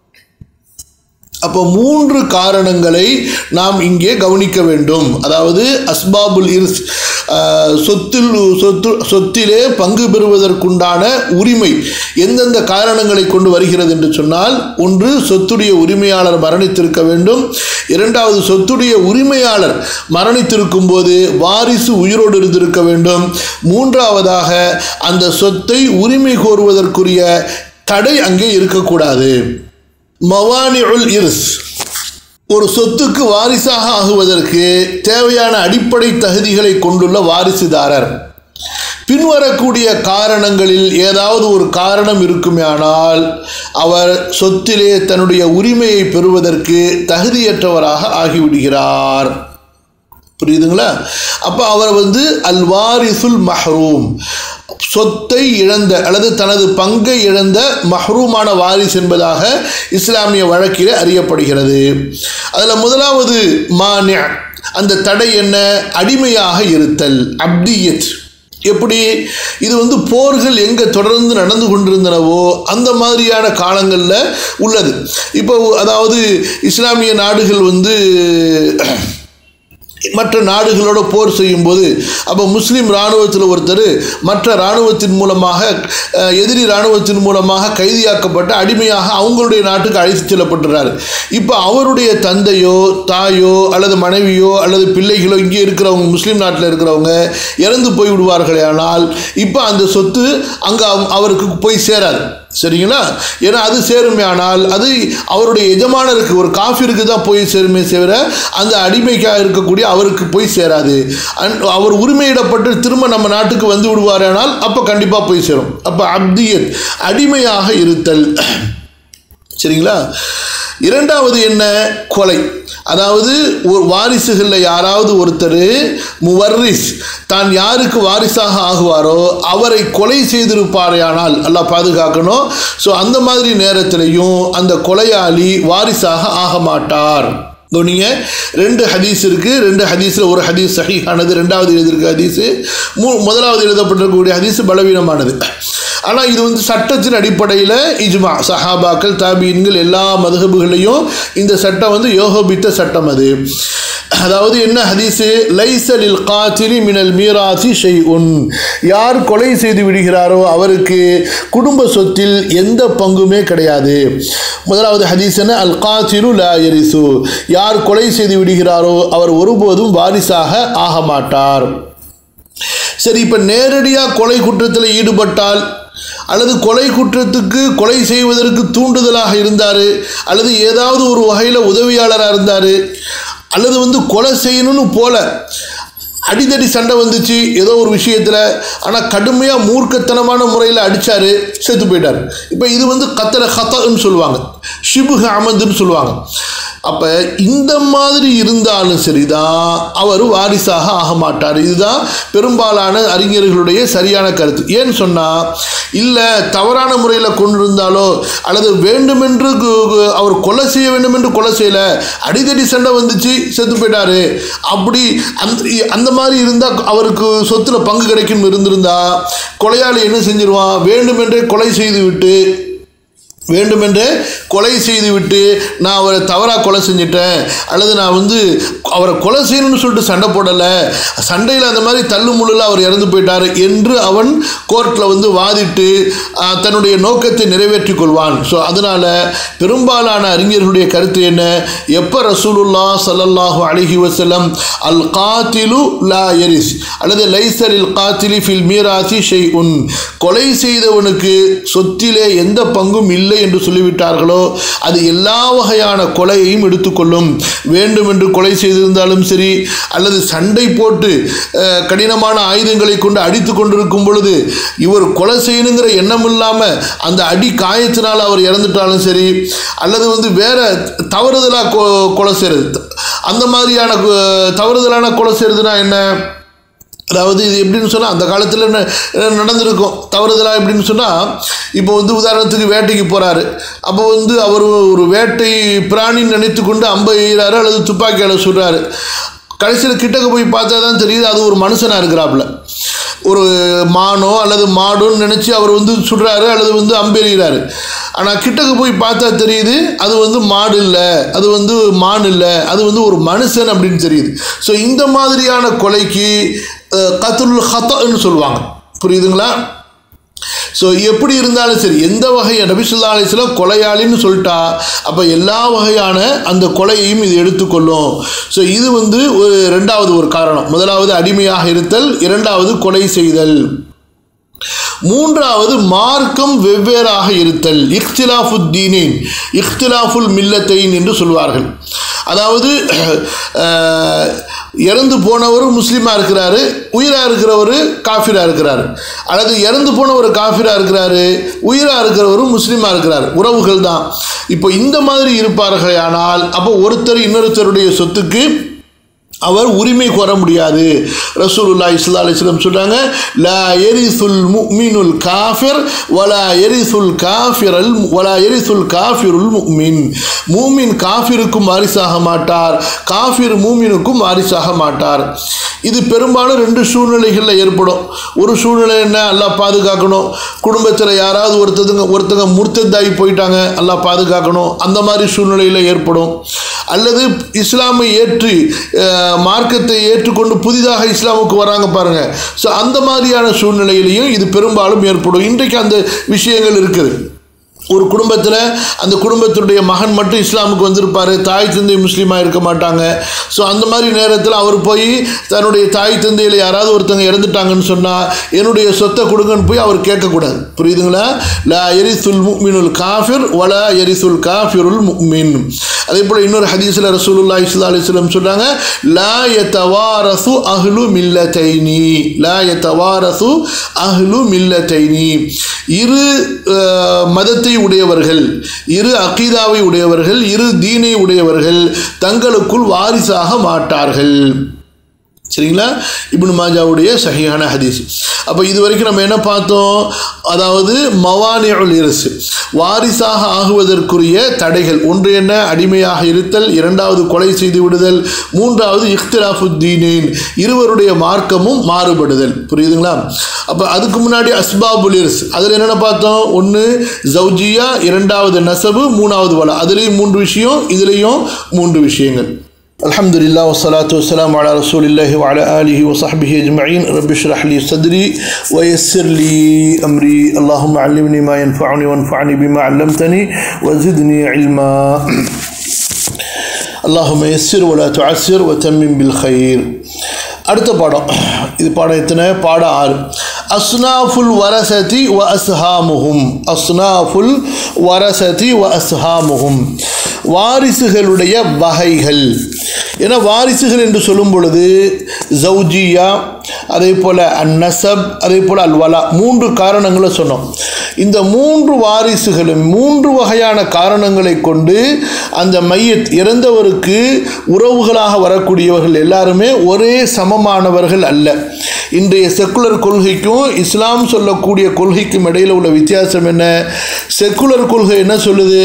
அப்போ மூன்று காரணங்களை நாம் இங்கே கவனிக்க வேண்டும் அதாவது அஸ்பாபுல் இர்ஸ் சொத்தில் சொத்து சொத்திலே பங்கு பெறுவதற்குண்டான உரிமை எந்தெந்த காரணங்களை கொண்டு வருகிறது என்று சொன்னால் ஒன்று சொத்துடைய உரிமையாளர் மரணித்திருக்க வேண்டும் இரண்டாவது சொத்துடைய உரிமையாளர் மரணித்திருக்கும் போது வாரிசு உயிரோடு இருந்திருக்க வேண்டும் மூன்றாவதாக அந்த சொத்தை உரிமை கோருவதற்குரிய தடை அங்கே இருக்கக்கூடாது மவானிஉல் இர்ஸ் ஒரு சொத்துக்கு வாரிசாக ஆகுவதற்கு தேவையான அடிப்படை தகுதிகளை கொண்டுள்ள வாரிசுதாரர் பின்வரக்கூடிய காரணங்களில் ஏதாவது ஒரு காரணம் இருக்குமேயானால் அவர் சொத்திலே தன்னுடைய உரிமையை பெறுவதற்கு தகுதியற்றவராக ஆகிவிடுகிறார் புரியுதுங்களா அப்போ அவர் வந்து அல் வாரிசுல் மஹ்ரூம் சொத்தை இழந்த அல்லது தனது பங்கை இழந்த மஹ்ரூமான வாரிஸ் என்பதாக இஸ்லாமிய வழக்கில் அறியப்படுகிறது அதில் முதலாவது மானிய அந்த தடை என்ன அடிமையாக இருத்தல் அப்தியத் எப்படி இது வந்து போர்கள் எங்கே தொடர்ந்து நடந்து கொண்டிருந்தனவோ அந்த மாதிரியான காலங்களில் உள்ளது இப்போ அதாவது இஸ்லாமிய நாடுகள் வந்து மற்ற நாடுகளோட போர் செய்யும்போது அப்போ முஸ்லீம் இராணுவத்தில் ஒருத்தர் மற்ற இராணுவத்தின் மூலமாக எதிரி இராணுவத்தின் மூலமாக கைதியாக்கப்பட்டு அடிமையாக அவங்களுடைய நாட்டுக்கு அழைத்து செல்லப்பட்டுறாரு இப்போ அவருடைய தந்தையோ தாயோ அல்லது மனைவியோ அல்லது பிள்ளைகளோ இங்கே இருக்கிறவங்க முஸ்லீம் நாட்டில் இருக்கிறவங்க இறந்து போய் விடுவார்களே ஆனால் இப்போ அந்த சொத்து அங்கே அவருக்கு போய் சேராது சரிங்களா ஏன்னா அது சேருமே ஆனால் அது அவருடைய எஜமானருக்கு ஒரு காஃபிற்கு தான் போய் சேருமே தவிர அந்த அடிமைக்காக இருக்கக்கூடிய அவருக்கு போய் சேராது அவர் உரிமையிடப்பட்டு திரும்ப நம்ம நாட்டுக்கு வந்து விடுவாரானால் அப்போ கண்டிப்பாக போய் சேரும் அப்போ அப்தியத் அடிமையாக இருத்தல் சரிங்களா இரண்டாவது என்ன கொலை அதாவது ஒரு வாரிசுகளில் யாராவது ஒருத்தர் முவர்ரிஸ் தான் யாருக்கு வாரிசாக ஆகுவாரோ அவரை கொலை செய்திருப்பாரையானால் எல்லாம் பாதுகாக்கணும் ஸோ அந்த மாதிரி நேரத்திலையும் அந்த கொலையாளி வாரிசாக ஆக மாட்டார் கவனிங்க ரெண்டு ஹதீஸ் இருக்குது ரெண்டு ஹதீஸில் ஒரு ஹதீஸ் சஹீஹானது ரெண்டாவது எழுதியிருக்க ஹதீஸு மூ முதலாவது எழுதப்பட்டிருக்கக்கூடிய ஹதீஸ் பலவீனமானது ஆனால் இது வந்து சட்டத்தின் அடிப்படையில் இஜ்மா சஹாபாக்கள் தாபீன்கள் எல்லா மதுகபுகளையும் இந்த சட்டம் வந்து யோகோபித்த சட்டம் அது அதாவது என்ன ஹதீஸு லைசலில் காத்திரி மினல் மீராசி ஷெய் உன் யார் கொலை செய்து விடுகிறாரோ அவருக்கு குடும்ப சொத்தில் எந்த பங்குமே கிடையாது முதலாவது ஹதீஸ் என்ன அல் காத்திரு லா எரிசு யார் கொலை செய்து விடுகிறாரோ அவர் ஒருபோதும் வாரிசாக ஆக மாட்டார் சரி இப்போ நேரடியாக கொலை குற்றத்தில் ஈடுபட்டால் அல்லது கொலை குற்றத்துக்கு கொலை செய்வதற்கு தூண்டுதலாக இருந்தார் அல்லது ஏதாவது ஒரு வகையில் உதவியாளராக இருந்தார் அல்லது வந்து கொலை செய்யணும்னு போல அடிதடி சண்டை வந்துச்சு ஏதோ ஒரு விஷயத்தில் ஆனால் கடுமையாக மூர்க்கத்தனமான முறையில் அடித்தார் செத்து போயிட்டார் இப்போ இது வந்து கத்தல ஹத்தன்னு சொல்லுவாங்க ஷிபுக அமதுன்னு சொல்லுவாங்க அப்போ இந்த மாதிரி இருந்தாலும் சரிதான் அவர் வாரிசாக ஆக மாட்டார் இதுதான் பெரும்பாலான அறிஞர்களுடைய சரியான கருத்து ஏன்னு சொன்னால் இல்லை தவறான முறையில் கொண்டிருந்தாலோ அல்லது வேண்டுமென்று கு- கு- அவர் கொலை செய்ய வேண்டும் என்று கொலை செய்யலை அடிதடி சண்டை வந்துச்சு செத்து போயிட்டாரு அப்படி அந்த அந்த மாதிரி இருந்தால் அவருக்கு சொத்துல பங்கு கிடைக்கும் இருந்திருந்தா கொலையாளி என்ன செஞ்சிருவான் வேண்டுமென்றே கொலை செய்து விட்டு வேண்டுமென்றே கொலை செய்துவிட்டு நான் அவரை தவறாக கொலை செஞ்சிட்டேன் அல்லது நான் வந்து அவரை கொலை செய்யணும்னு சொல்லிட்டு சண்டை போடலை சண்டையில் அந்த மாதிரி தள்ளு முள்ளில் அவர் இறந்து போயிட்டார் என்று அவன் கோர்ட்டில் வந்து வாதிட்டு ஆஹ், தன்னுடைய நோக்கத்தை நிறைவேற்றிக் கொள்வான் ஸோ அதனால் பெரும்பாலான அறிஞர்களுடைய கருத்து என்ன எப்போ ரசூலுல்லா ஸல்லல்லாஹு அலைஹி வஸல்லம் அல் காத்திலு லா எரிஸ் அல்லது லைசரில் காத்திலி ஃபில் மீராசி ஷெய் உன் கொலை செய்தவனுக்கு சொத்திலே எந்த பங்கும் இல்லை என்று சொல்லிவிட்டார்களோ அது எல்லா வகையான கொலையையும் எடுத்துக்கொள்ளும் வேண்டும் என்று கொலை செய்திருந்தாலும் சரி அல்லது சண்டை போட்டு அஹ், கடினமான ஆயுதங்களை கொண்டு அடித்து கொண்டிருக்கும் பொழுது இவர் கொலை செய்யணுங்கிற எண்ணம் இல்லாமல் அந்த அடி காயத்தினால் அவர் இறந்துட்டாலும் சரி அல்லது வந்து வேற தவறுதலாக கொ கொலை செய்கிறது அந்த மாதிரியான அஹ், தவறுதலான கொலை செய்கிறதுனா என்ன அதாவது இது எப்படின்னு சொன்னால் அந்த காலத்தில் என்ன என்ன நடந்திருக்கும் தவறுதலாக எப்படின்னு சொன்னால் இப்போ வந்து உதாரணத்துக்கு வேட்டைக்கு போகிறாரு அப்போ வந்து அவர் ஒரு வேட்டை பிராணின்னு நினைத்து கொண்டு அம்பை எய்கிறாரு அல்லது துப்பாக்கியால் சுடுறாரு கடைசியில் கிட்டக்க போய் பார்த்தா தான் தெரியுது அது ஒரு மனுஷனாக இருக்கிறாப்புல ஒரு மானோ அல்லது மாடோன்னு நினச்சி அவர் வந்து சுடுறாரு அல்லது வந்து அம்பெறிகிறாரு ஆனால் கிட்டக்க போய் பார்த்தா தெரியுது அது வந்து மாடு இல்லை அது வந்து மான் இல்லை அது வந்து ஒரு மனுஷன் அப்படின்னு தெரியுது ஸோ இந்த மாதிரியான கொலைக்கு கத்துல் ஹத்தன்னு சொல்லுவாங்க புரியுதுங்களா ஸோ எப்படி இருந்தாலும் சரி எந்த வகை நபிசுல்லா அலிஸ்லாம் கொலையாளின்னு சொல்லிட்டா அப்போ எல்லா வகையான அந்த கொலையையும் இது எடுத்துக்கொள்ளும் ஸோ இது வந்து ஒரு ரெண்டாவது ஒரு காரணம் முதலாவது அடிமையாக இருத்தல் இரண்டாவது கொலை செய்தல் மூன்றாவது மார்க்கம் வெவ்வேறாக இருத்தல் இஃப்திலாஃபுத்தீனின் இஃப்திலாஃபுல் மில்லத்தைன் என்று சொல்வார்கள் அதாவது அஹ், இறந்து போனவர் முஸ்லீமாக இருக்கிறாரு உயிராக இருக்கிறவர் காஃபிராக இருக்கிறாரு அல்லது இறந்து போனவர் காஃபிராக இருக்கிறாரு உயிராக இருக்கிறவரும் முஸ்லீமாக இருக்கிறார் உறவுகள் தான் இப்போ இந்த மாதிரி இருப்பார்களே ஆனால் அப்போ ஒருத்தர் இன்னொருத்தருடைய சொத்துக்கு அவர் உரிமை கோர முடியாது ரசூலுல்லாஹி ஸல்லல்லாஹு அலைஹி வஸல்லம் சொல்றாங்க லா எரிசுல் முஃமினுல் காஃபிர் வலா எரிசுல் காஃபிரல் வலா எரிசுல் காஃபிருல் முஃமின் மூமின் காஃபிருக்கும் வாரிசாக மாட்டார் காஃபிர் மூமினுக்கும் வாரிசாக மாட்டார் இது பெரும்பாலும் ரெண்டு சூழ்நிலைகளில் ஏற்படும் ஒரு சூழ்நிலை என்ன அல்லாஹ் பாதுகாக்கணும் குடும்பத்தில் யாராவது ஒருத்ததுங்க ஒருத்தங்க முர்த்ததாகி போயிட்டாங்க அல்லாஹ் பாதுகாக்கணும் அந்த மாதிரி சூழ்நிலையில் ஏற்படும் அல்லது இஸ்லாமை ஏற்று அஹ், மார்க்கத்தை ஏற்றுக்கொண்டு புதிதாக இஸ்லாமுக்கு வராங்க பாருங்க ஸோ அந்த மாதிரியான சூழ்நிலையிலையும் இது பெரும்பாலும் ஏற்படும் இன்றைக்கு அந்த விஷயங்கள் இருக்குது ஒரு குடும்பத்தில் அந்த குடும்பத்தினுடைய மகன் மட்டும் இஸ்லாமுக்கு வந்திருப்பார் தாய் தந்தை முஸ்லீமாக இருக்க மாட்டாங்க ஸோ அந்த மாதிரி நேரத்தில் அவர் போய் தன்னுடைய தாய் தந்தையில் யாராவது ஒருத்தங்க இறந்துட்டாங்கன்னு சொன்னால் என்னுடைய சொத்தை கொடுங்கன்னு போய் அவர் கேட்கக்கூடாது புரியுதுங்களா லா எரிசுல் முக்மினுல் காஃபிர் வலா எரிசுல் காஃபிருல் முக்மின் அதே போல் இன்னொரு ஹதீஸில் ரசூலுல்லாஹி ஸல்லல்லாஹு அலைஹி வஸல்லம் சொல்றாங்க லா யதவாரசு அஹ்லு மில்லத்தைனி லா யதவாரசு அஹ்லு மில்லத்தைனி இரு அஹ், மதத்தை உடையவர்கள் இரு அகீதாவை உடையவர்கள் இரு தீனை உடையவர்கள் தங்களுக்குள் வாரிசாக மாட்டார்கள் சரிங்களா இப்னு மாஜாவுடைய சஹியான ஹதீஸ் அப்போ இது வரைக்கும் நம்ம என்ன பார்த்தோம் அதாவது மவானியுல் இரசு வாரிசாக ஆகுவதற்குரிய தடைகள் ஒன்று என்ன அடிமையாக இருத்தல் இரண்டாவது கொலை செய்து விடுதல் மூன்றாவது இஃப்திலாஃபுத்தீனின் இருவருடைய மார்க்கமும் மாறுபடுதல் புரியுதுங்களா அப்போ அதுக்கு முன்னாடி அஸ்பாபுல் இர்ஸ் அதில் என்னென்ன பார்த்தோம் ஒன்று ஜவுஜியா இரண்டாவது நசபு மூணாவது வலா அதுலேயும் மூன்று விஷயம் இதுலேயும் மூன்று விஷயங்கள் الحمد لله والصلاة والسلام على رسول الله وعلى آله وصحبه أجمعين رب اشرح لي صدري ويسر لي أمري اللهم علمني ما ينفعني وانفعني بما علمتني وزدني علما اللهم يسر ولا تعسر وتمم بالخير அடுத்த பாடம் இது பாடம் எத்தனை பாடம் ஆறு அஸ்னாஃபுல் வரசதி வ அஸ்ஹாமுஹும் அஸ்னாஃபுல் வரசதி வ அஸ்ஹாமுஹும் வாரிசுகளுடைய வகைகள் ஏன்னா வாரிசுகள் என்று சொல்லும் பொழுது ஜவுஜியா அதே போல் அந்நசப் அதே போல் அல்வலா மூன்று காரணங்களை சொன்னோம் இந்த மூன்று வாரிசுகளும் மூன்று வகையான காரணங்களை கொண்டு அந்த மையத் இறந்தவருக்கு உறவுகளாக வரக்கூடியவர்கள் எல்லாருமே ஒரே சமமானவர்கள் அல்ல இன்றைய செக்குலர் கொள்கைக்கும் இஸ்லாம் சொல்லக்கூடிய கொள்கைக்கும் இடையில் உள்ள வித்தியாசம் என்ன செக்குலர் கொள்கை என்ன சொல்லுது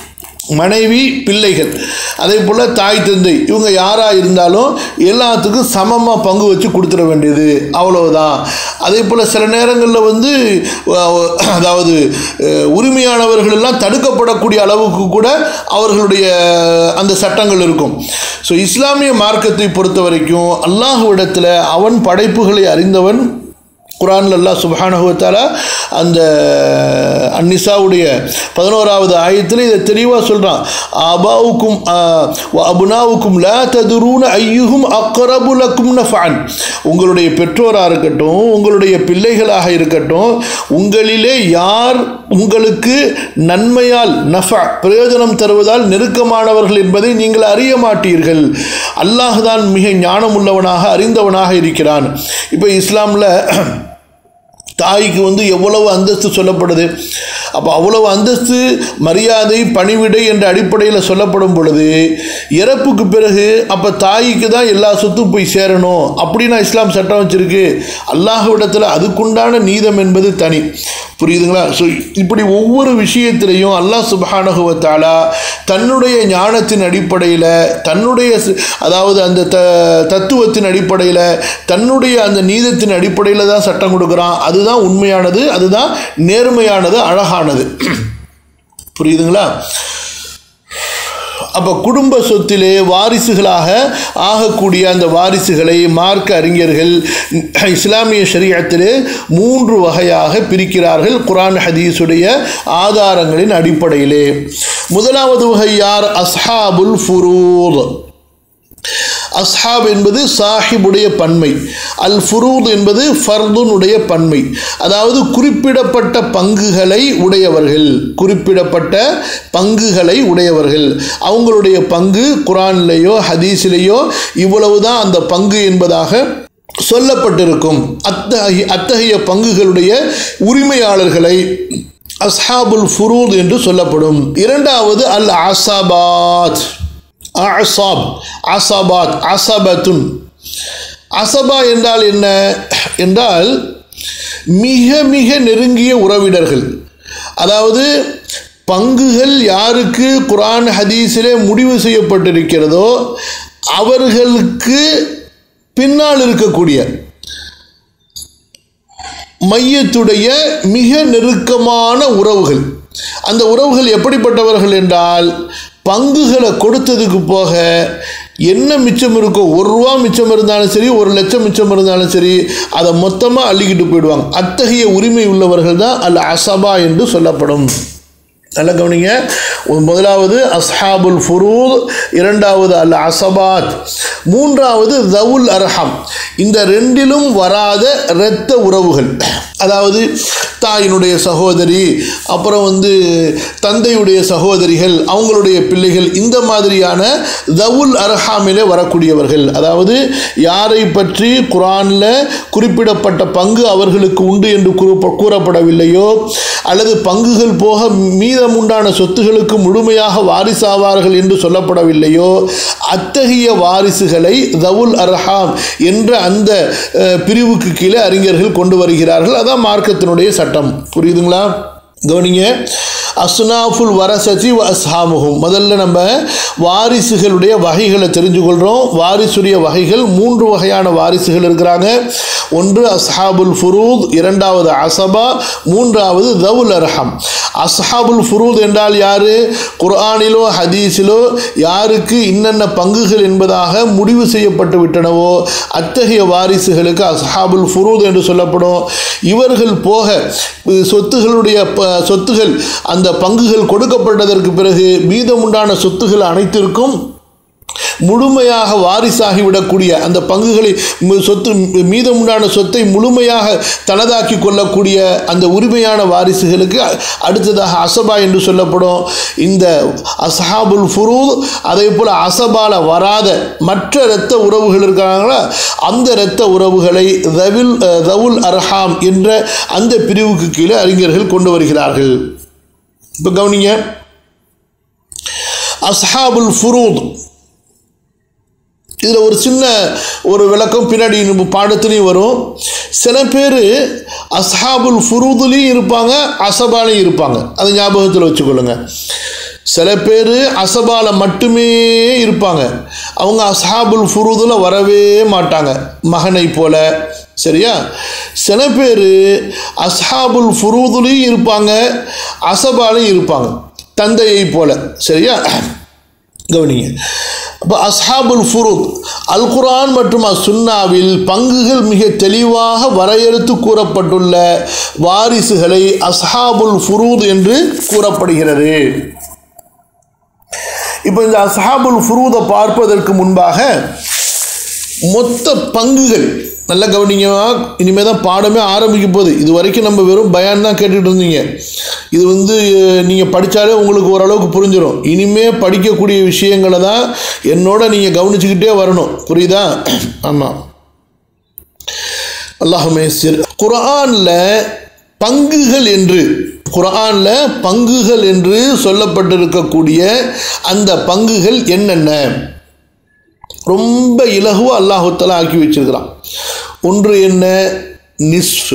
மனைவி பிள்ளைகள் அதே போல் தாய் தந்தை இவங்க யாராக இருந்தாலும் எல்லாத்துக்கும் சமமாக பங்கு வச்சு கொடுத்துட வேண்டியது அவ்வளவுதான் அதே போல் சில நேரங்களில் வந்து அஹ், அதாவது அஹ், உரிமையானவர்கள் எல்லாம் தடுக்கப்படக்கூடிய அளவுக்கு கூட அவர்களுடைய அந்த சட்டங்கள் இருக்கும் ஸோ இஸ்லாமிய மார்க்கத்தை பொறுத்த வரைக்கும் அல்லாஹுவிடத்தில் அவன் படைப்புகளை அறிந்தவன் குரான்ல அல்லாஹ் சுப்ஹானஹு வ தஆலா அந்த அந்நிசாவுடைய பதினோராவது ஆயத்தில் இதை தெளிவாக சொல்கிறான் அபாவுக்கும் அபுனாவுக்கும் லா ததுரூன ஐயுகும் அக்கரபு லக்கும் நஃபான் உங்களுடைய பெற்றோராக இருக்கட்டும் உங்களுடைய பிள்ளைகளாக இருக்கட்டும் உங்களிலே யார் உங்களுக்கு நன்மையால் நஃபா பிரயோஜனம் தருவதால் நெருக்கமானவர்கள் என்பதை நீங்கள் அறிய மாட்டீர்கள் அல்லாஹ் தான் மிக ஞானம் உள்ளவனாக அறிந்தவனாக இருக்கிறான் இப்போ இஸ்லாமில் தாய்க்கு வந்து எவ்வளவு அந்தஸ்து சொல்லப்படுது அப்போ அவ்வளவு அந்தஸ்து மரியாதை பணிவிடை என்ற அடிப்படையில் சொல்லப்படும் பொழுது இறப்புக்கு பிறகு அப்போ தாய்க்கு தான் எல்லா சொத்தும் போய் சேரணும் அப்படின்னு இஸ்லாம் சட்டம் வச்சிருக்கு அல்லாஹ்விடத்தில் அதுக்குண்டான நீதம் என்பது தனி புரியுதுங்களா ஸோ இப்படி ஒவ்வொரு விஷயத்திலையும் அல்லாஹ் சுப்ஹானஹு வ தஆலா தன்னுடைய ஞானத்தின் அடிப்படையில் தன்னுடைய ஸ்- அதாவது அந்த த தத்துவத்தின் அடிப்படையில் தன்னுடைய அந்த நீதத்தின் அடிப்படையில் தான் சட்டம் கொடுக்குறான் அதுதான் உண்மையானது அதுதான் நேர்மையானது அழகானது புரியுதுங்களா அப்போ குடும்ப சொத்திலே வாரிசுகளாக ஆகக்கூடிய அந்த வாரிசுகளை மார்க்க அறிஞர்கள் இஸ்லாமிய ஷரியத்திலே மூன்று வகையாக பிரிக்கிறார்கள் குர்ஆன் ஹதீஸுடைய ஆதாரங்களின் அடிப்படையிலே முதலாவது வகை யார் அஸ்ஹாபுல் ஃபுரூத் அஸ்ஹாப் என்பது சாஹிபுடைய பன்மை அல் ஃபுரூத் என்பது ஃபர்துனுடைய பன்மை அதாவது குறிப்பிடப்பட்ட பங்குகளை உடையவர்கள் குறிப்பிடப்பட்ட பங்குகளை உடையவர்கள் அவங்களுடைய பங்கு குரான்லேயோ ஹதீஸிலேயோ இவ்வளவுதான் அந்த பங்கு என்பதாக சொல்லப்பட்டிருக்கும் அத்தகைய அத்தகைய பங்குகளுடைய உரிமையாளர்களை அஸ்ஹாபுல் ஃபுரூத் என்று சொல்லப்படும் இரண்டாவது அல் அசபாத் அசாப் அசபாத் அசபத்துன் அசபா என்றால் என்ன என்றால் மிக மிக நெருங்கிய உறவினர்கள் அதாவது பங்குகள் யாருக்கு குர்ஆன் ஹதீஸிலே முடிவு செய்யப்பட்டிருக்கிறதோ அவர்களுக்கு பின்னால் இருக்கக்கூடிய மையத்துடைய மிக நெருக்கமான உறவுகள் அந்த உறவுகள் எப்படிப்பட்டவர்கள் என்றால் பங்குகளை கொடுத்ததுக்கு போக என்ன மிச்சம் இருக்கோ ஒரு ரூபா மிச்சம் இருந்தாலும் சரி ஒரு லட்சம் மிச்சம் இருந்தாலும் சரி அதை மொத்தமாக அள்ளிக்கிட்டு போயிடுவாங்க அத்தகைய உரிமை உள்ளவர்கள் தான் அல் அசபா என்று சொல்லப்படும் நல்ல கவனிங்க முதலாவது அஸ்ஹாபுல் ஃபுரூத் இரண்டாவது அல் அசபாத் மூன்றாவது தவுல் அர்ஹம் இந்த ரெண்டிலும் வராத இரத்த உறவுகள் அதாவது தாயினுடைய சகோதரி அப்புறம் வந்து தந்தையுடைய சகோதரிகள் அவங்களுடைய பிள்ளைகள் இந்த மாதிரியான தவுல் அர்ஹாமிலே வரக்கூடியவர்கள் அதாவது யாரை பற்றி குரானில் குறிப்பிடப்பட்ட பங்கு அவர்களுக்கு உண்டு என்று கூறப்ப- கூறப்படவில்லையோ அல்லது பங்குகள் போக மீதம் உண்டான சொத்துகளுக்கு முழுமையாக வாரிசாவார்கள் என்று சொல்லப்படவில்லையோ அத்தகைய வாரிசுகளை தவுல் அர்ஹாம் என்ற அந்த அஹ், பிரிவுக்கு கீழே அறிஞர்கள் கொண்டு வருகிறார்கள் அதான் மார்க்கத்தினுடைய சட்டம் புரியுதுங்களா கவனிங்க அஸ்னாஃபுல் வரசதி வ அஸ்ஹாமுகும் முதல்ல நம்ம வாரிசுகளுடைய வகைகளை தெரிஞ்சு கொள்கிறோம் வாரிசுடைய வகைகள் மூன்று வகையான வாரிசுகள் இருக்கிறாங்க ஒன்று அஸ்ஹாபுல் ஃபுரூத் இரண்டாவது அசபா மூன்றாவது தவுல் அர்ஹம் அஸ்ஹாபுல் ஃபுரூத் என்றால் யாரு குர்ஆனிலோ ஹதீஸிலோ யாருக்கு இன்னென்ன பங்குகள் என்பதாக முடிவு செய்யப்பட்டு விட்டனவோ அத்தகைய வாரிசுகளுக்கு அஸ்ஹாபுல் ஃபுரூத் என்று சொல்லப்படும் இவர்கள் போக இது சொத்துகளுடைய ப- சொத்துகள் அந்த பங்குகள் கொடுக்கப்பட்டதற்கு பிறகு மீதமுண்டான சொத்துகள் அனைத்திற்கும் முழுமையாக வாரிசாகி விடக்கூடிய அந்த பங்குகளை மு- சொத்து மீதமுண்டான சொத்தை முழுமையாக தனதாக்கி கொள்ளக்கூடிய அந்த உரிமையான வாரிசுகளுக்கு அ- அடுத்ததாக அசபா என்று சொல்லப்படும் இந்த அஸ்ஹாபுல் ஃபுரூத் அதே போல் அசபால வராத மற்ற இரத்த உறவுகள் இருக்காங்களா அந்த இரத்த உறவுகளை ரவில் ரவுல் அர்ஹாம் என்ற அந்த பிரிவுக்கு கீழே அறிஞர்கள் கொண்டு வருகிறார்கள் இப்போ கவனிங்க அஸ்ஹாபுல் ஃபுரூத் இதில் ஒரு சின்ன ஒரு விளக்கம் பின்னாடி நம்ம பாடத்துலேயும் வரும் சில பேர் அஸ்ஹாபுல் ஃபுரூதுலேயும் இருப்பாங்க அசபாலையும் இருப்பாங்க அதை ஞாபகத்தில் வச்சுக்கொள்ளுங்க சில பேர் அசபால மட்டுமே இருப்பாங்க அவங்க அஸ்ஹாபுல் ஃபுரூதில் வரவே மாட்டாங்க மகனை போல சரியா சில பேர் அஸ்ஹாபுல் ஃபுரூதுலேயும் இருப்பாங்க அசபாலையும் இருப்பாங்க தந்தையை போல சரியா கவனிங்க அப்போ அஸ்ஹாபுல் ஃபுரூத் அல் குர்ஆன் மற்றும் அஸ் சுன்னாவில் பங்குகள் மிக தெளிவாக வரையறுத்து கூறப்பட்டுள்ள வாரிசுகளை அஸ்ஹாபுல் ஃபுரூத் என்று கூறப்படுகிறது இப்போ இந்த அஸ்ஹாபுல் ஃபுரூதை பார்ப்பதற்கு முன்பாக மொத்த பங்குகள் நல்ல கவனிங்க இனிமே தான் பாடமே ஆரம்பிக்க போகுது இது வரைக்கும் நம்ம வெறும் பயான் தான் கேட்டுட்டு இருந்தீங்க இது வந்து நீங்கள் படித்தாலே உங்களுக்கு ஓரளவுக்கு புரிஞ்சிடும் இனிமே படிக்கக்கூடிய விஷயங்களை தான் என்னோட நீங்கள் கவனிச்சுக்கிட்டே வரணும் புரியுதா ஆமாம் அல்லாஹுமே சிர் குர்ஆனில் பங்குகள் என்று குர்ஆனில் பங்குகள் என்று சொல்லப்பட்டிருக்கக்கூடிய அந்த பங்குகள் என்னென்ன ரொம்ப இலகுவாக அல்லாஹுத்தலா ஆக்கி வச்சிருக்கிறான் ஒன்று என்ன நிஸ்ஃப்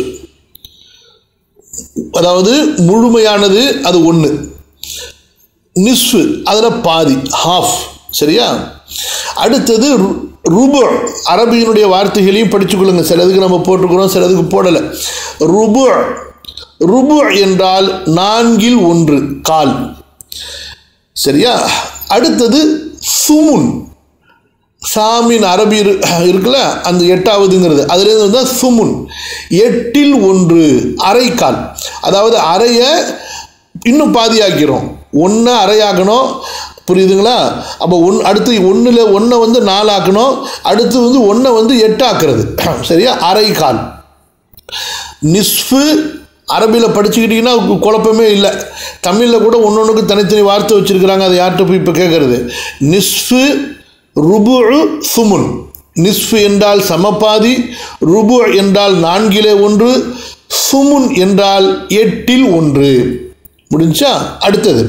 அதாவது முழுமையானது அது ஒன்று நிஸ்ஃபு அதில் பாதி ஹாஃப் சரியா அடுத்தது ரு- ருபு அரபியினுடைய வார்த்தைகளையும் படிச்சுக்கொள்ளுங்க சிலதுக்கு நம்ம போட்டிருக்கிறோம் சிலதுக்கு போடலை ருபு ருபு என்றால் நான்கில் ஒன்று கால் சரியா அடுத்தது சுமுன் சாமின் அரபி இரு இருக்குல்ல அந்த எட்டாவதுங்கிறது அதுலேருந்து வந்தால் சுமுன் எட்டில் ஒன்று அரைக்கால் அதாவது அரையை இன்னும் பாதியாக்கிறோம் ஒன்றை அரையாக்கணும் புரியுதுங்களா அப்போ ஒன் அடுத்து ஒன்றில் ஒன்றை வந்து நாலாக்கணும் அடுத்து வந்து ஒன்றை வந்து எட்டாக்குறது சரியா அரைக்கால் நிஸ்ஃபு அரபியில் படிச்சுக்கிட்டிங்கன்னா கு- குழப்பமே இல்லை தமிழில் கூட ஒன்று ஒன்றுக்கு தனித்தனி வார்த்தை வச்சுருக்கிறாங்க அதை யார்கிட்ட போய் இப்போ கேட்குறது நிஸ்ஃபு ருபு சுமுன் நிஸ்ஃபு என்றால் சமபாதி ருபு என்றால் நான்கிலே ஒன்று சுமுன் என்றால் எட்டில் ஒன்று முடிஞ்சா அடுத்தது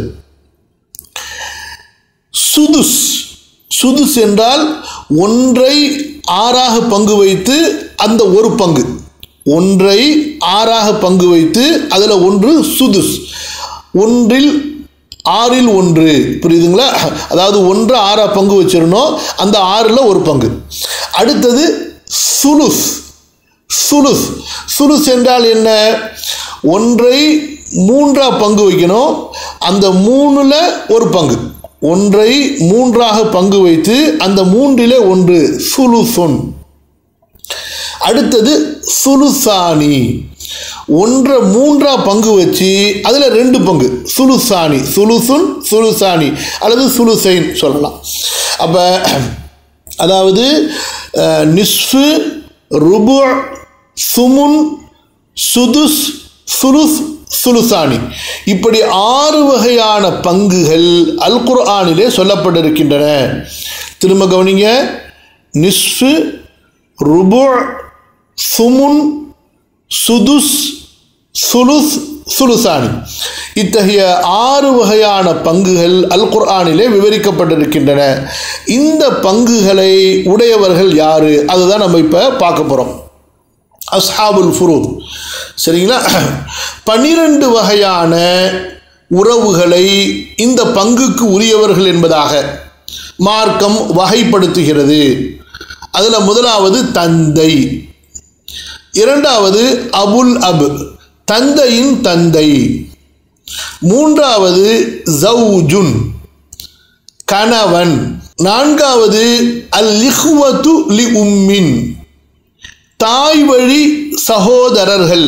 சுதுஸ் சுதுஸ் என்றால் ஒன்றை ஆறாக பங்கு வைத்து அந்த ஒரு பங்கு ஒன்றை ஆறாக பங்கு வைத்து அதில் ஒன்று சுதுஸ் ஒன்றில் ஆறில் ஒன்று புரியுதுங்களா அதாவது ஒன்று ஆறாக பங்கு வச்சிடணும் அந்த ஆறில் ஒரு பங்கு அடுத்தது சுலுஸ் சுலுஸ் சுலுஸ் என்றால் என்ன ஒன்றை மூன்றா பங்கு வைக்கணும் அந்த மூணுல ஒரு பங்கு ஒன்றை மூன்றாக பங்கு வைத்து அந்த மூன்றிலே ஒன்று சுலுசுன் அடுத்தது சுலுசானி ஒன்றை மூன்றா பங்கு வச்சு அதில் ரெண்டு பங்கு சுலுசானி சுலுசுன் சுலுசானி அல்லது சுலுசைன் சொல்லலாம் அப்போ அதாவது அஹ், நிஸ்ஃபு ருபு சுமுன் சுதுஸ் சுலுஸ் சுலுசானி இப்படி ஆறு வகையான பங்குகள் அல் குர்ஆனிலே சொல்லப்பட்டிருக்கின்றன திரும்ப கவனிங்க நிஸ்ஃபு ருபு சுமுன் சுதுஸ் சுலுஸ் சுலுசானி இத்தகைய ஆறு வகையான பங்குகள் அல் குர்ஆனிலே விவரிக்கப்பட்டிருக்கின்றன இந்த பங்குகளை உடையவர்கள் யாரு அதுதான் நம்ம இப்போ பார்க்க போகிறோம் அஸ்ஹாபுல் ஃபுரூத் சரிங்களா பன்னிரண்டு வகையான உறவுகளை இந்த பங்குக்கு உரியவர்கள் என்பதாக மார்க்கம் வகைப்படுத்துகிறது அதில் முதலாவது தந்தை இரண்டாவது அபுல் அப் தந்தையின் தந்தை மூன்றாவது ஜவுஜுன் கணவன் நான்காவது அல் லிஹ்வத்து லி உம்மின் தாய் வழி சகோதரர்கள்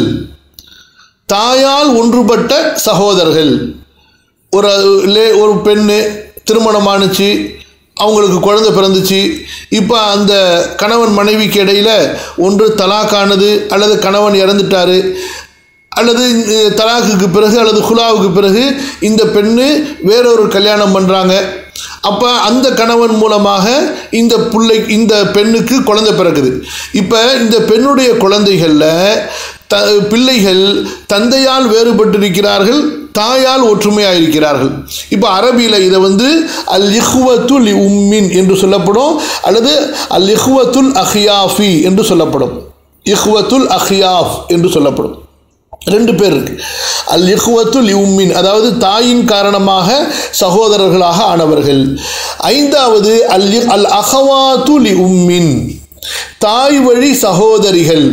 தாயால் ஒன்றுபட்ட சகோதரர்கள் ஒரு லே ஒரு பெண்ணு திருமணமானுச்சு அவங்களுக்கு குழந்தை பிறந்துச்சு இப்போ அந்த கணவன் மனைவிக்கு இடையில் ஒன்று தலாக்கானது அல்லது கணவன் இறந்துட்டாரு அல்லது அஹ், தலாக்குக்கு பிறகு அல்லது குலாவுக்கு பிறகு இந்த பெண்ணு வேறொரு கல்யாணம் பண்ணுறாங்க அப்போ அந்த கணவன் மூலமாக இந்த பிள்ளை இந்த பெண்ணுக்கு குழந்தை பிறக்குது இப்போ இந்த பெண்ணுடைய குழந்தைகளில் த பிள்ளைகள் தந்தையால் வேறுபட்டிருக்கிறார்கள் தாயால் ஒற்றுமையாக இருக்கிறார்கள் இப்போ அரபியில் இதை வந்து அல் இஹ்வத்துல் உம்மின் என்று சொல்லப்படும் அல்லது அல் இஹ்வத்துல் அஹியாஃபி என்று சொல்லப்படும் இஹ்வத்துல் அஹியாஃப் என்று சொல்லப்படும் ரெண்டு பேர் இருக்கு அல் இஹ்வத்து லிஉம்மின் அதாவது தாயின் காரணமாக சகோதரர்களாக ஆனவர்கள் ஐந்தாவது அல் இ- அல் அஹவாத்து லி உம்மின் தாய் வழி சகோதரிகள்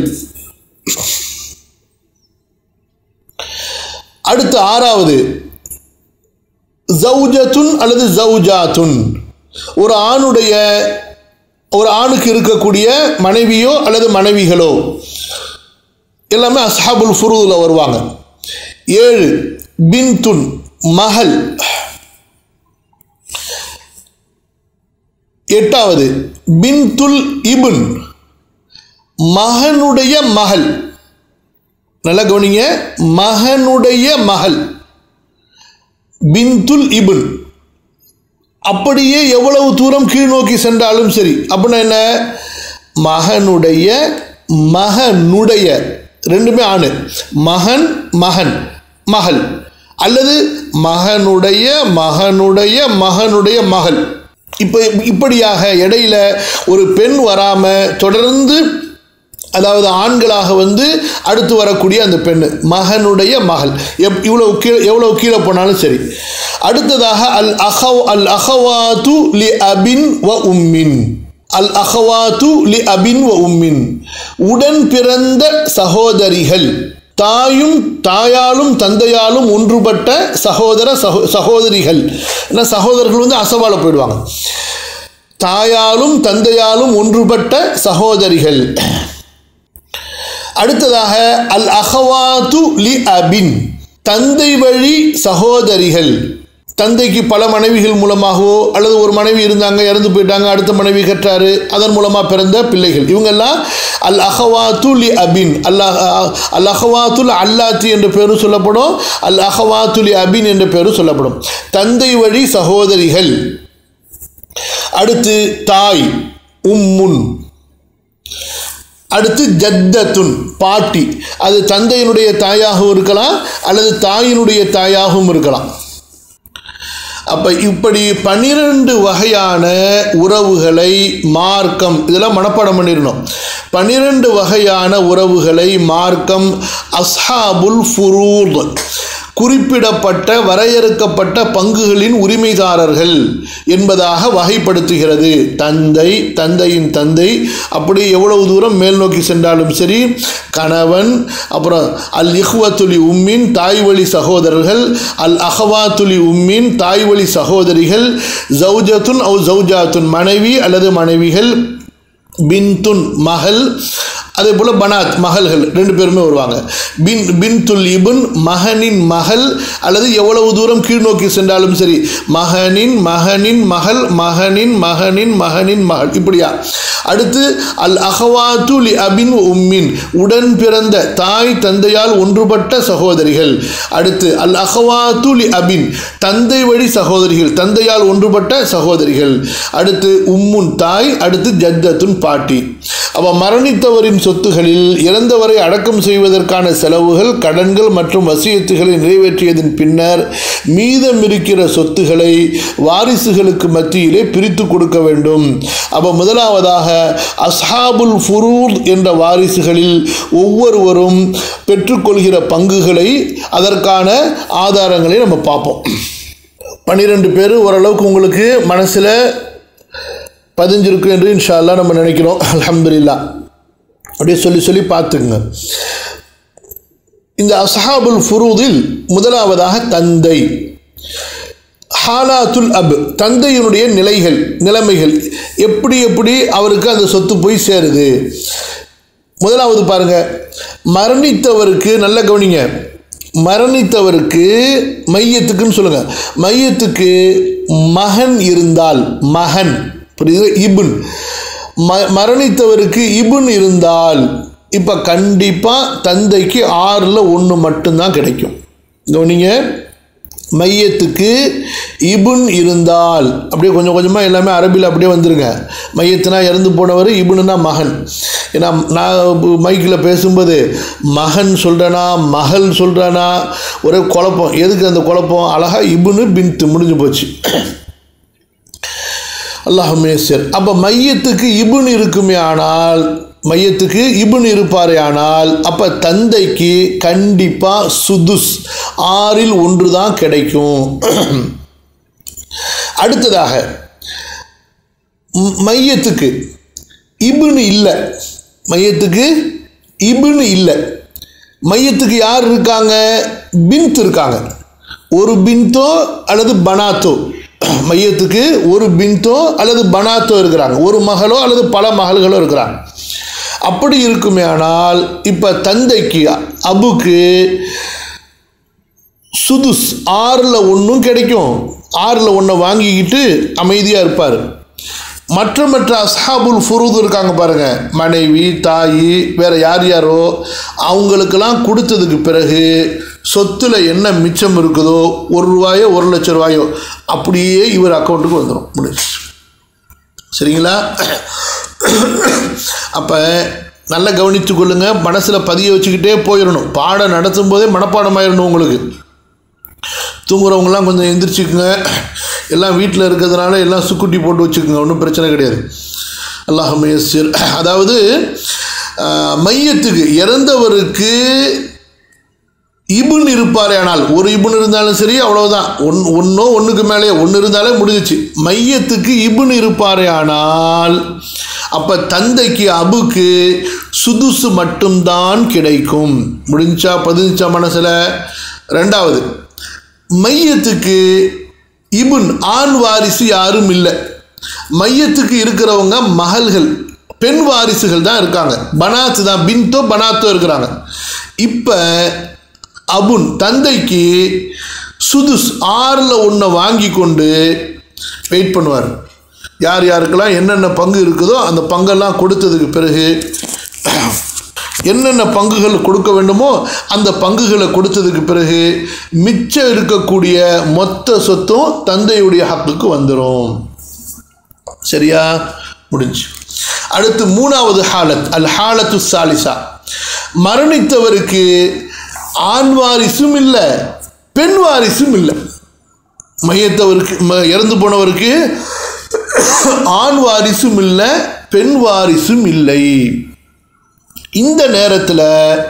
அடுத்து ஆறாவது ஜவுஜத்துன் அல்லது ஜவுஜாத்துன் ஒரு ஆணுடைய ஒரு ஆணுக்கு இருக்கக்கூடிய மனைவியோ அல்லது மனைவிகளோ எல்லாமே அஸ்ஹாபுல் ஃபுரூதில் வருவாங்க ஏழு பின்துன் மகள் எட்டாவது பின்துல் இபுன் மகனுடைய மகள் நல்லா கவனிங்க மகனுடைய மகள் பின்துல் இபுன் அப்படியே எவ்வளவு தூரம் கீழ் நோக்கி சென்றாலும் சரி அப்படின்னா என்ன மகனுடைய மகனுடைய ரெண்டுமே ஆணு மகன் மகன் மகள் அல்லது மகனுடைய மகனுடைய மகனுடைய மகள் இப்போ இப்படியாக இடையில ஒரு பெண் வராமல் தொடர்ந்து அதாவது ஆண்களாக வந்து அடுத்து வரக்கூடிய அந்த பெண் மகனுடைய மகள் எப் இவ்வளவு கீழே எவ்வளவு கீழே போனாலும் சரி அடுத்ததாக அல் அஹவ் அல் அஹவாத்து லி அபின் வ உம்மின் அல் அஹவாத்து லி அபின் வ உம்மின் உடன் பிறந்த சகோதரிகள் தாயும் தாயாலும் தந்தையாலும் ஒன்றுபட்ட சகோதர சகோ சகோதரிகள் ஏன்னா சகோதரர்கள் வந்து அசவால போயிடுவாங்க தாயாலும் தந்தையாலும் ஒன்றுபட்ட சகோதரிகள் அடுத்ததாக அல் அஹவாத்து லி அபின் தந்தை வழி சகோதரிகள் தந்தைக்கு பல மனைவிகள் மூலமாகவோ அல்லது ஒரு மனைவி இருந்தாங்க இறந்து போயிட்டாங்க அடுத்த மனைவி கற்றாரு அதன் மூலமாக பிறந்த பிள்ளைகள் இவங்கெல்லாம் அல் அஹவாத்து லி அபின் அல்லாஹ் அல் அஹவாத்துல் அல்லாத்தி என்ற பேரும் சொல்லப்படும் அல் அஹவாத்து லி அபின் என்ற பேரும் சொல்லப்படும் தந்தை வழி சகோதரிகள் அடுத்து தாய் உம்முன் அடுத்து ஜத்தத்துன் பாட்டி அது தந்தையினுடைய தாயாகவும் இருக்கலாம் அல்லது தாயினுடைய தாயாகவும் இருக்கலாம் அப்போ இப்படி பன்னிரண்டு வகையான உறவுகளை மார்க்கம் இதெல்லாம் மனப்பாடம் பண்ணிடணும் பன்னிரண்டு வகையான உறவுகளை மார்க்கம் அஸ்ஹாபுல் ஃபுரூத் குறிப்பிடப்பட்ட வரையறுக்கப்பட்ட பங்குகளின் உரிமைதாரர்கள் என்பதாக வகைப்படுத்துகிறது தந்தை தந்தையின் தந்தை அப்படி எவ்வளவு தூரம் மேல் நோக்கி சென்றாலும் சரி கணவன் அப்புறம் அல் இஹ்வத்துலி உம்மின் தாய்வழி சகோதரர்கள் அல் அஹவாத்துலி உம்மின் தாய்வழி சகோதரிகள் ஜவுஜத்துன் அவு ஜவுஜாத்துன் மனைவி அல்லது மனைவிகள் பின்துன் மகள் அதே போல் பனாத் மகள்கள் ரெண்டு பேருமே வருவாங்க பின் பின்துல் இபுன் மகனின் மகள் அல்லது எவ்வளவு தூரம் கீழ் நோக்கி சென்றாலும் சரி மகனின் மகனின் மகள் மகனின் மகனின் மகனின் மகள் இப்படியா அடுத்து அல் அஹவாத்து லி அபின் உம்மின் உடன் பிறந்த தாய் தந்தையால் ஒன்றுபட்ட சகோதரிகள் அடுத்து அல் அஹவாத்து லி அபின் தந்தை வழி சகோதரிகள் தந்தையால் ஒன்றுபட்ட சகோதரிகள் அடுத்து உம்முன் தாய் அடுத்து ஜத்தத்துன் பாட்டி அவ மரணித்தவரின் சொத்துகளில் இறந்தவரை அடக்கம் செய்வதற்கான செலவுகள் கடன்கள் மற்றும் வசியத்துகளை நிறைவேற்றியதன் பின்னர் மீதம் இருக்கிற சொத்துக்களை வாரிசுகளுக்கு மத்தியிலே பிரித்து கொடுக்க வேண்டும் அப்போ முதலாவதாக அஸ்ஹாபுல் ஃபுரூத் என்ற வாரிசுகளில் ஒவ்வொருவரும் பெற்றுக்கொள்கிற பங்குகளை அதற்கான ஆதாரங்களை நம்ம பார்ப்போம் பன்னிரெண்டு பேர் ஓரளவுக்கு உங்களுக்கு மனசில் பதிஞ்சிருக்கு என்று இன்ஷா அல்லாஹ் நம்ம நினைக்கிறோம் அல்ஹம்துலில்லாஹ் அப்படியே சொல்லி சொல்லி பார்த்துக்குங்க இந்த அஸ்ஹாபுல் ஃபுரூதில் முதலாவதாக தந்தை ஹாலாத்துல் அப் தந்தையினுடைய நிலைகள் நிலைமைகள் எப்படி எப்படி அவருக்கு அந்த சொத்து போய் சேருது முதலாவது பாருங்க மரணித்தவருக்கு நல்ல கவனிங்க மரணித்தவருக்கு மையத்துக்குன்னு சொல்லுங்க மையத்துக்கு மகன் இருந்தால் மகன் புரியுது இபுன் ம மரணித்தவருக்கு இபுன் இருந்தால் இப்போ கண்டிப்பாக தந்தைக்கு ஆறில் ஒன்று மட்டும்தான் கிடைக்கும் கவனிங்க மையத்துக்கு இபுன் இருந்தால் அப்படியே கொஞ்சம் கொஞ்சமாக எல்லாமே அரபியில் அப்படியே வந்துருங்க மையத்துனா இறந்து போனவர் இபுனுனா மகன் ஏன்னா நான் மைக்கில் பேசும்போது மகன் சொல்கிறேனா மகள் சொல்கிறேனா ஒரே குழப்பம் எதுக்கு அந்த குழப்பம் அழகாக இபுனு பின்த்து முடிஞ்சு போச்சு அல்லாஹமேசர் அப்போ மையத்துக்கு இபுன் இருக்குமே ஆனால் மையத்துக்கு இபுன் இருப்பாரே ஆனால் அப்போ தந்தைக்கு கண்டிப்பாக சுதுஸ் ஆறில் ஒன்று தான் கிடைக்கும் அடுத்ததாக ம், மையத்துக்கு இபுன்னு இல்லை மையத்துக்கு இபுன்னு இல்லை மையத்துக்கு யார் இருக்காங்க பின்த் இருக்காங்க ஒரு பின்தோ அல்லது பனாத்தோ மையத்துக்கு ஒரு பின்தோ அல்லது பனாத்தோ இருக்கிறாங்க ஒரு மகளோ அல்லது பல மகள்களோ இருக்கிறாங்க அப்படி இருக்குமே ஆனால் இப்போ தந்தைக்கு அபுக்கு சுதுஸ் ஆறில் ஒன்றும் கிடைக்கும் ஆறில் ஒன்றை வாங்கிக்கிட்டு அமைதியாக இருப்பார் மற்ற மற்ற அஸ்ஹாபுல் ஃபுரூத் இருக்காங்க பாருங்க மனைவி தாய் வேற யார் யாரோ அவங்களுக்கெல்லாம் கொடுத்ததுக்கு பிறகு சொத்துல என்ன மிச்சம் இருக்குதோ ஒரு ரூபாயோ ஒரு லட்சம் ரூபாயோ அப்படியே இவர் அக்கௌண்ட்டுக்கு வந்துடும் முடிஞ்சு சரிங்களா அப்போ நல்லா கவனித்து கொள்ளுங்க மனசில் பதிய வச்சுக்கிட்டே போயிடணும் பாடம் நடத்தும் போதே மனப்பாடம் ஆயிடணும் உங்களுக்கு தூங்குறவங்கலாம் கொஞ்சம் எந்திரிச்சுக்குங்க எல்லாம் வீட்டில் இருக்கிறதுனால எல்லாம் சுக்குட்டி போட்டு வச்சுக்கோங்க ஒன்றும் பிரச்சனை கிடையாது அல்லாஹ் மையசீர் அதாவது ஆஹ், மையத்துக்கு இறந்தவருக்கு இபுன் இருப்பாரே ஆனால் ஒரு இபுன் இருந்தாலும் சரி அவ்வளவுதான் ஒன் ஒன்றோ ஒன்றுக்கு மேலே ஒன்று இருந்தாலே முடிஞ்சிச்சு மையத்துக்கு இபுன் இருப்பாரே ஆனால் அப்போ தந்தைக்கு அபுக்கு சுதுசு மட்டும்தான் கிடைக்கும் முடிஞ்சா பதிஞ்சா மனசில் ரெண்டாவது மையத்துக்கு இபுன் ஆண் வாரிசு யாரும் இல்லை மையத்துக்கு இருக்கிறவங்க மகள்கள் பெண் வாரிசுகள் தான் இருக்காங்க பனாத்து தான் பின்தோ பனாத்தோ இருக்கிறாங்க இப்போ அபுன் தந்தைக்கு சுதுஸ் ஆறில் ஒன்றை வாங்கி கொண்டு வெயிட் பண்ணுவார் யார் யாருக்கெல்லாம் என்னென்ன பங்கு இருக்குதோ அந்த பங்கெல்லாம் கொடுத்ததுக்கு பிறகு என்னென்ன பங்குகள் கொடுக்க வேண்டுமோ அந்த பங்குகளை கொடுத்ததுக்கு பிறகு மிச்சம் இருக்கக்கூடிய மொத்த சொத்தும் தந்தையுடைய ஹக்குக்கு வந்துடும் சரியா முடிஞ்சு அடுத்து மூணாவது ஹாலத் அல் ஹாலத்து சாலிசா மரணித்தவருக்கு ஆண் வாரிசும் இல்லை பெண் வாரிசும் இல்லை மையத்தவருக்கு ம- இறந்து போனவருக்கு ஆண் வாரிசும் இல்லை பெண் வாரிசும் இல்லை இந்த நேரத்தில்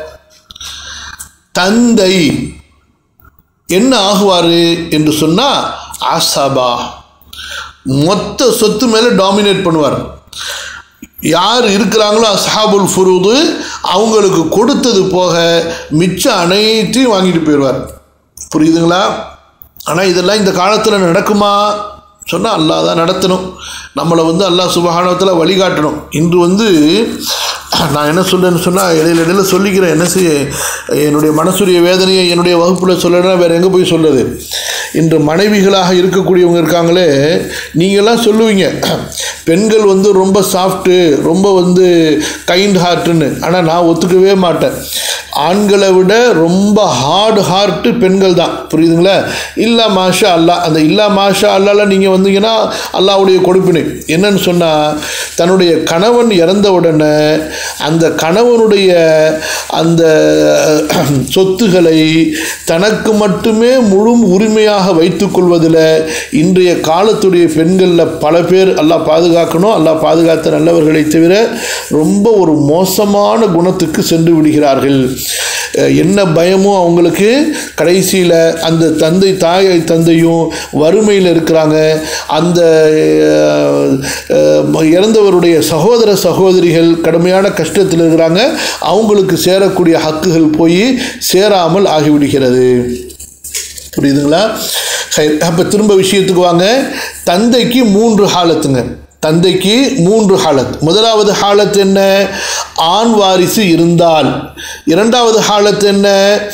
தந்தை என்ன ஆகுவார் என்று சொன்னால் அசபா மொத்த சொத்து மேலே டாமினேட் பண்ணுவார் யார் இருக்கிறாங்களோ அஸ்ஹாபுல் ஃபுரூது அவங்களுக்கு கொடுத்தது போக மிச்சம் அனைத்தையும் வாங்கிட்டு போயிடுவார் புரியுதுங்களா ஆனால் இதெல்லாம் இந்த காலத்தில் நடக்குமா சொன்னால் அல்லாஹ் தான் நடத்தணும் நம்மளை வந்து அல்லாஹ் சுபஹானத்தில் வழிகாட்டணும் இன்று வந்து நான் என்ன சொல்றேன்னு சொன்னால் இடையில இடையில சொல்லிக்கிறேன் என்ன செய்ய என்னுடைய மனசுடைய வேதனையை என்னுடைய வகுப்பில் சொல்லலைன்னா வேறு எங்கே போய் சொல்லுது இன்று மனைவிகளாக இருக்கக்கூடியவங்க இருக்காங்களே நீங்கள்லாம் சொல்லுவீங்க பெண்கள் வந்து ரொம்ப சாஃப்ட்டு ரொம்ப வந்து கைண்ட் ஹார்ட்டுன்னு ஆனால் நான் ஒத்துக்கவே மாட்டேன் ஆண்களை விட ரொம்ப ஹார்டு ஹார்ட்டு பெண்கள் தான் புரியுதுங்களா இல்லா மாஷா அல்லா அந்த இல்லா மாஷா அல்லால நீங்கள் வந்தீங்கன்னா அல்லாவுடைய கொடுப்பினை என்னன்னு சொன்னால் தன்னுடைய கணவன் இறந்த உடனே அந்த கணவனுடைய அந்த சொத்துக்களை தனக்கு மட்டுமே முழு உரிமையாக வைத்துக்கொள்வதில் இன்றைய காலத்துடைய பெண்களில் பல பேர் அல்லாஹ் பாதுகாக்கணும் அல்லாஹ் பாதுகாத்த நல்லவர்களை தவிர ரொம்ப ஒரு மோசமான குணத்துக்கு சென்று விடுகிறார்கள் அஹ் என்ன பயமோ அவங்களுக்கு கடைசியில் அந்த தந்தை தாயை தந்தையும் வறுமையில் இருக்கிறாங்க அந்த அஹ், அஹ், இறந்தவருடைய சகோதர சகோதரிகள் கடுமையான கஷ்டத்தில் இருக்கிறாங்க அவங்களுக்கு சேரக்கூடிய ஹக்குகள் போய் சேராமல் ஆகிவிடுகிறது புரியுதுங்களா அப்போ திரும்ப விஷயத்துக்கு வாங்க தந்தைக்கு மூன்று ஹாலத்துங்க தந்தைக்கு மூன்று ஹாலத் முதலாவது ஹாலத் என்ன ஆண் வாரிசு இருந்தால் இரண்டாவது ஹாலத் என்ன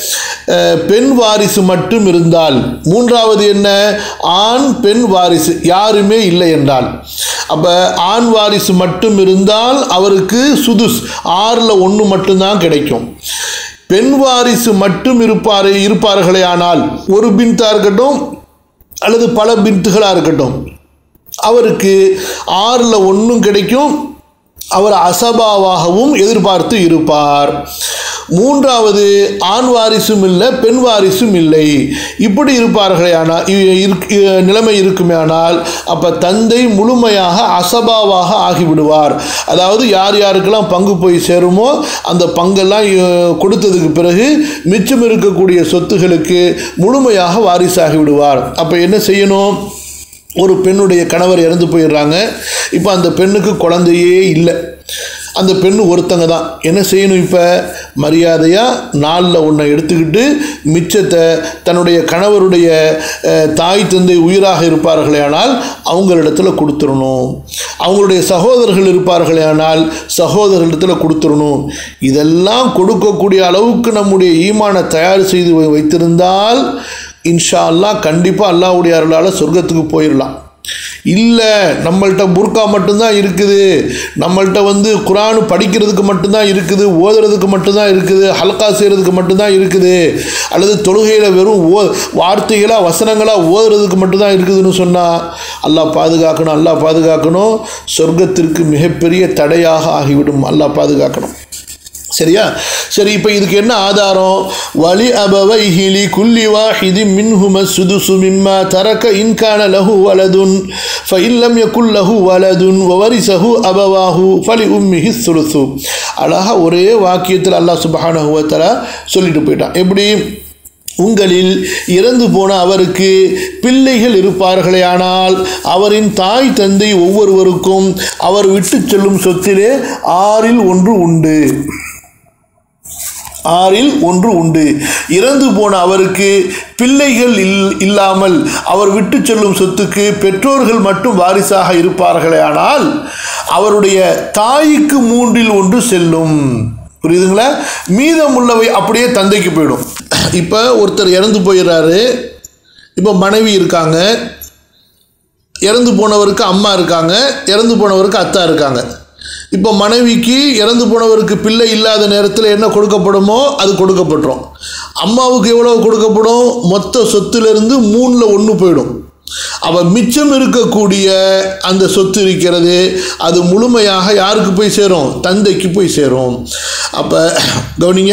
அஹ், பெண் வாரிசு மட்டும் இருந்தால் மூன்றாவது என்ன ஆண் பெண் வாரிசு யாருமே இல்லை என்றால் அப்போ ஆண் வாரிசு மட்டும் இருந்தால் அவருக்கு சுதுஸ் ஆறில் ஒன்று மட்டும்தான் கிடைக்கும் பெண் வாரிசு மட்டும் இருப்பார் இருப்பார்களே ஆனால் ஒரு பின்தா இருக்கட்டும் அல்லது பல பின்த்துகளாக இருக்கட்டும் அவருக்கு ஆறில் ஒன்றும் கிடைக்கும் அவர் அசபாவாகவும் எதிர்பார்த்து இருப்பார் மூன்றாவது ஆண் வாரிசும் இல்லை பெண் வாரிசும் இல்லை இப்படி இருப்பார்களே ஆனால் இ- இருக்- இ- நிலைமை இருக்குமே ஆனால் அப்போ தந்தை முழுமையாக அசபாவாக ஆகிவிடுவார் அதாவது யார் யாருக்கெல்லாம் பங்கு போய் சேருமோ அந்த பங்கெல்லாம் அஹ், கொடுத்ததுக்கு பிறகு மிச்சம் இருக்கக்கூடிய சொத்துகளுக்கு முழுமையாக வாரிசாகி விடுவார் அப்போ என்ன செய்யணும் ஒரு பெண்ணுடைய கணவர் இறந்து போயிடுறாங்க இப்போ அந்த பெண்ணுக்கு குழந்தையே இல்லை அந்த பெண்ணு ஒருத்தங்க தான் என்ன செய்யணும் இப்போ மரியாதையாக நாளில் ஒன்றை எடுத்துக்கிட்டு மிச்சத்தை தன்னுடைய கணவருடைய அஹ், தாய் தந்தை உயிராக இருப்பார்களே ஆனால் அவங்களிடத்துல கொடுத்துடணும் அவங்களுடைய சகோதரர்கள் இருப்பார்களே ஆனால் சகோதரர்களிடத்தில் கொடுத்துடணும் இதெல்லாம் கொடுக்கக்கூடிய அளவுக்கு நம்முடைய ஈமானை தயார் செய்து வை- வைத்திருந்தால் இன்ஷா அல்லாஹ் கண்டிப்பாக அல்லாஹ்வுடைய அருளால் சொர்க்கத்துக்கு போயிடலாம் இல்லை நம்மள்ட்ட புர்கா மட்டும்தான் இருக்குது நம்மள்ட்ட வந்து குரான் படிக்கிறதுக்கு மட்டும்தான் இருக்குது ஓதுறதுக்கு மட்டும்தான் இருக்குது ஹல்கா செய்கிறதுக்கு மட்டும்தான் இருக்குது அல்லது தொழுகையில் வெறும் ஓ வார்த்தைகளாக வசனங்களாக ஓதுறதுக்கு மட்டும்தான் இருக்குதுன்னு சொன்னால் அல்லாஹ் பாதுகாக்கணும் அல்லாஹ் பாதுகாக்கணும் சொர்க்கத்திற்கு மிகப்பெரிய தடையாக ஆகிவிடும் அல்லாஹ் பாதுகாக்கணும் சரியா சரி இப்போ இதுக்கு என்ன ஆதாரம் வலி அபவைஹிலி குல்லி வாஹிதி மின்ஹும சுதுசு மிம்மா தரக்க இன்கான லஹு வலதுன் ஃபஇல்லம் யகுல் லஹு வலதுன் வவரிசஹு அபவாஹு ஃபலி உம்மிஹி சுலுசு அழகா ஒரே வாக்கியத்தில் அல்லாஹ் சுப்ஹானஹு வ தஆலா சொல்லிட்டு போயிட்டான் எப்படி உங்களில் இறந்து போன அவருக்கு பிள்ளைகள் இருப்பார்களே ஆனால் அவரின் தாய் தந்தை ஒவ்வொருவருக்கும் அவர் விட்டு செல்லும் சொத்திலே ஆறில் ஒன்று உண்டு ஆறில் ஒன்று உண்டு இறந்து போன அவருக்கு பிள்ளைகள் இல் இல்லாமல் அவர் விட்டு செல்லும் சொத்துக்கு பெற்றோர்கள் மட்டும் வாரிசாக இருப்பார்களே ஆனால் அவருடைய தாய்க்கு மூன்றில் ஒன்று செல்லும் புரியுதுங்களா மீதமுள்ளவை அப்படியே தந்தைக்கு போயிடும் இப்போ ஒருத்தர் இறந்து போயிடுறாரு இப்போ மனைவி இருக்காங்க இறந்து போனவருக்கு அம்மா இருக்காங்க இறந்து போனவருக்கு அத்தா இருக்காங்க இப்போ மனைவிக்கு இறந்து போனவருக்கு பிள்ளை இல்லாத நேரத்தில் என்ன கொடுக்கப்படுமோ அது கொடுக்கப்பட்டுரும் அம்மாவுக்கு எவ்வளவு கொடுக்கப்படும் மொத்த சொத்திலிருந்து மூணில் ஒன்று போயிடும் அவ மிச்சம் இருக்கக்கூடிய அந்த சொத்து இருக்கிறது அது முழுமையாக யாருக்கு போய் சேரும் தந்தைக்கு போய் சேரும் அப்போ கவனிங்க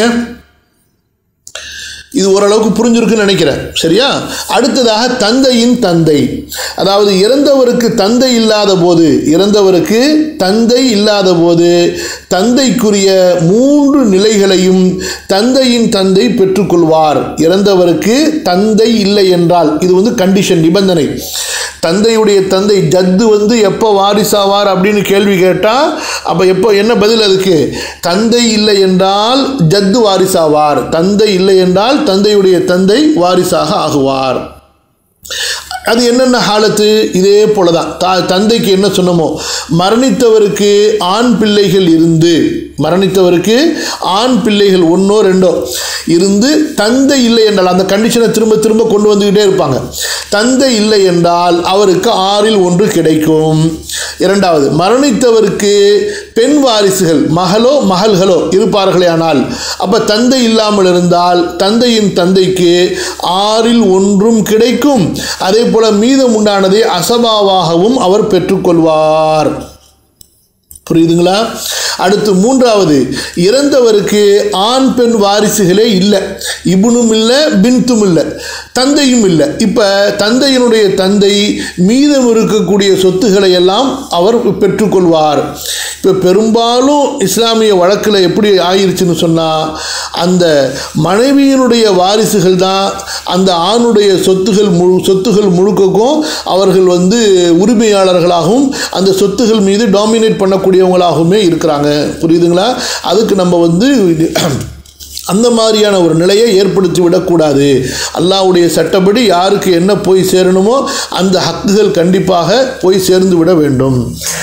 இது ஓரளவுக்கு புரிஞ்சிருக்குன்னு நினைக்கிறேன் சரியா அடுத்ததாக தந்தையின் தந்தை அதாவது இறந்தவருக்கு தந்தை இல்லாத போது இறந்தவருக்கு தந்தை இல்லாத போது தந்தைக்குரிய மூன்று நிலைகளையும் தந்தையின் தந்தை பெற்றுக்கொள்வார் இறந்தவருக்கு தந்தை இல்லை என்றால் இது வந்து கண்டிஷன் நிபந்தனை தந்தையுடைய தந்தை ஜத்து வந்து எப்போ வாரிசாவார் அப்படின்னு கேள்வி கேட்டால் அப்போ எப்போ என்ன பதில் அதுக்கு தந்தை இல்லை என்றால் ஜத்து வாரிசாவார் தந்தை இல்லை என்றால் தந்தையுடைய தந்தை வாரிசாக ஆகுவார் அது என்னென்ன ஹாலத்து இதே போல தான் தா தந்தைக்கு என்ன சொன்னமோ மரணித்தவருக்கு ஆண் பிள்ளைகள் இருந்து மரணித்தவருக்கு ஆண் பிள்ளைகள் ஒன்றோ ரெண்டோ இருந்து தந்தை இல்லை என்றால் அந்த கண்டிஷனை திரும்ப திரும்ப கொண்டு வந்துக்கிட்டே இருப்பாங்க தந்தை இல்லை என்றால் அவருக்கு ஆறில் ஒன்று கிடைக்கும் இரண்டாவது மரணித்தவருக்கு பெண் வாரிசுகள் மகளோ மகள்களோ இருப்பார்களே ஆனால் அப்போ தந்தை இல்லாமல் இருந்தால் தந்தையின் தந்தைக்கு ஆறில் ஒன்றும் கிடைக்கும் அதே போல மீதம் உண்டானதை அசபாவாகவும் அவர் பெற்றுக்கொள்வார் புரியுதுங்களா அடுத்து மூன்றாவது இறந்தவருக்கு ஆண் பெண் வாரிசுகளே இல்லை இபுனும் இல்லை பின்த்தும் இல்லை தந்தையும் இல்லை இப்போ தந்தையினுடைய தந்தை மீதம் இருக்கக்கூடிய சொத்துக்களை எல்லாம் அவர் பெற்றுக்கொள்வார் இப்போ பெரும்பாலும் இஸ்லாமிய வழக்கில் எப்படி ஆயிருச்சுன்னு சொன்னால் அந்த மனைவியினுடைய வாரிசுகள் தான் அந்த ஆணுடைய சொத்துகள் முழு சொத்துகள் முழுக்கக்கும் அவர்கள் வந்து உரிமையாளர்களாகவும் அந்த சொத்துகள் மீது டாமினேட் பண்ணக்கூடியவங்களாகவுமே இருக்கிறாங்க புரியுதுங்களா அதுக்கு நம்ம வந்து அந்த மாதிரியான ஒரு நிலையை ஏற்படுத்தி விடக்கூடாது அல்லாஹ்வுடைய சட்டப்படி யாருக்கு என்ன போய் சேரணுமோ அந்த ஹக்குகள் கண்டிப்பாக போய் சேர்ந்து விட வேண்டும்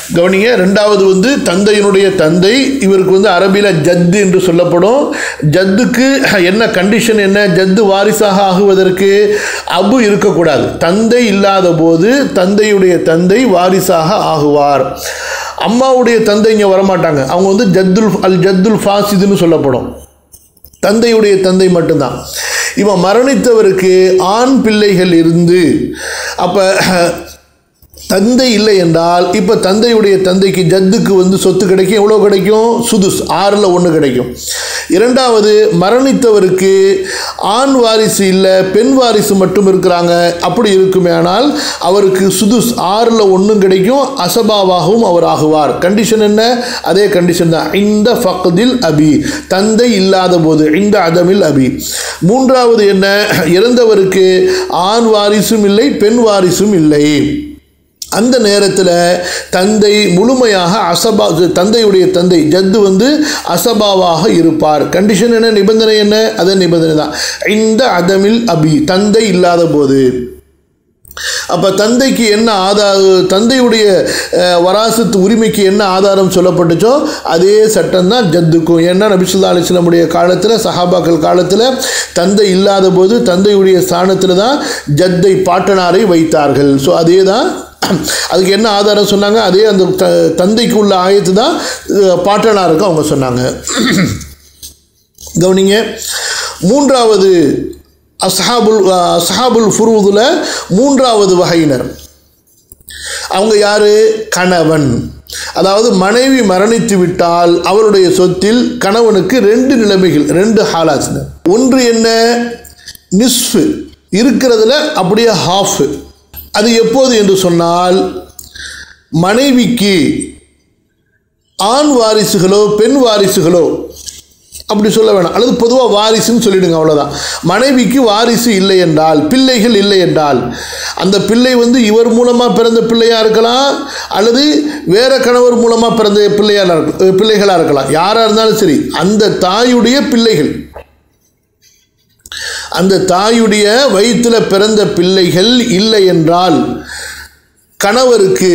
கவனிங்க ரெண்டாவது வந்து தந்தையினுடைய தந்தை இவருக்கு வந்து அரபியில் ஜத்து என்று சொல்லப்படும் ஜத்துக்கு என்ன கண்டிஷன் என்ன ஜத்து வாரிசாக ஆகுவதற்கு அபு இருக்கக்கூடாது தந்தை இல்லாத போது தந்தையுடைய தந்தை வாரிசாக ஆகுவார் அம்மாவுடைய தந்தை இங்கே வரமாட்டாங்க அவங்க வந்து ஜத்துல் அல் ஜத்துல் ஃபாசிதுன்னு சொல்லப்படும் தந்தையுடைய தந்தை மட்டும்தான் இவன் மரணித்தவருக்கு ஆண் பிள்ளைகள் இருந்து அப்போ தந்தை இல்லை என்றால் இப்போ தந்தையுடைய தந்தைக்கு ஜத்துக்கு வந்து சொத்து கிடைக்கும் எவ்வளோ கிடைக்கும் சுதுஸ் ஆறில் ஒன்று கிடைக்கும் இரண்டாவது மரணித்தவருக்கு ஆண் வாரிசு இல்லை பெண் வாரிசு மட்டும் இருக்கிறாங்க அப்படி இருக்குமே ஆனால் அவருக்கு சுதுஸ் ஆறில் ஒன்றும் கிடைக்கும் அசபாவாகவும் அவர் ஆகுவார் கண்டிஷன் என்ன அதே கண்டிஷன் தான் இந்த ஃபக்தில் அபி தந்தை இல்லாத போது இந்த அதமில் அபி மூன்றாவது என்ன இறந்தவருக்கு ஆண் வாரிசும் இல்லை பெண் வாரிசும் இல்லை அந்த நேரத்தில் தந்தை முழுமையாக அசபா தந்தையுடைய தந்தை ஜத்து வந்து அசபாவாக இருப்பார் கண்டிஷன் என்ன நிபந்தனை என்ன அதன் நிபந்தனை தான் இந்த அதமில் அபி தந்தை இல்லாத போது அப்போ தந்தைக்கு என்ன ஆதார தந்தையுடைய அஹ், வராசத்து உரிமைக்கு என்ன ஆதாரம் சொல்லப்பட்டுச்சோ அதே சட்டம் தான் ஜத்துக்கும் ஏன்னா நபிசுல்லா அலிஸ்லமுடைய காலத்தில் சஹாபாக்கள் காலத்தில் தந்தை இல்லாத போது தந்தையுடைய ஸ்தானத்தில் தான் ஜத்தை பாட்டனாரை வைத்தார்கள் ஸோ அதே தான் அதுக்கு என்ன ஆதாரம் சொன்னாங்க அதே அந்த த தந்தைக்கு உள்ள ஆயத்து தான் அஹ், பாட்டனாருக்கு அவங்க சொன்னாங்க கவனிங்க மூன்றாவது அஸ்ஹாபுல் அஸ்ஹாபுல் ஃபுரூதுல மூன்றாவது வகையினர் அவங்க யாரு கணவன் அதாவது மனைவி மரணித்து விட்டால் அவருடைய சொத்தில் கணவனுக்கு ரெண்டு நிலைமைகள் ரெண்டு ஹாலாஸ் ஒன்று என்ன நிஸ்ஃபு இருக்கிறதுல அப்படியே ஹாஃப் அது எப்போது என்று சொன்னால் மனைவிக்கு ஆண் வாரிசுகளோ பெண் வாரிசுகளோ அப்படி சொல்ல வேணாம் அல்லது பொதுவாக வாரிசுன்னு சொல்லிடுங்க அவ்வளோதான் மனைவிக்கு வாரிசு இல்லை என்றால் பிள்ளைகள் இல்லை என்றால் அந்த பிள்ளை வந்து இவர் மூலமாக பிறந்த பிள்ளையாக இருக்கலாம் அல்லது வேற கணவர் மூலமாக பிறந்த பிள்ளையாக இருக்க பிள்ளைகளாக இருக்கலாம் யாராக இருந்தாலும் சரி அந்த தாயுடைய பிள்ளைகள் அந்த தாயுடைய வயிற்றில் பிறந்த பிள்ளைகள் இல்லை என்றால் கணவருக்கு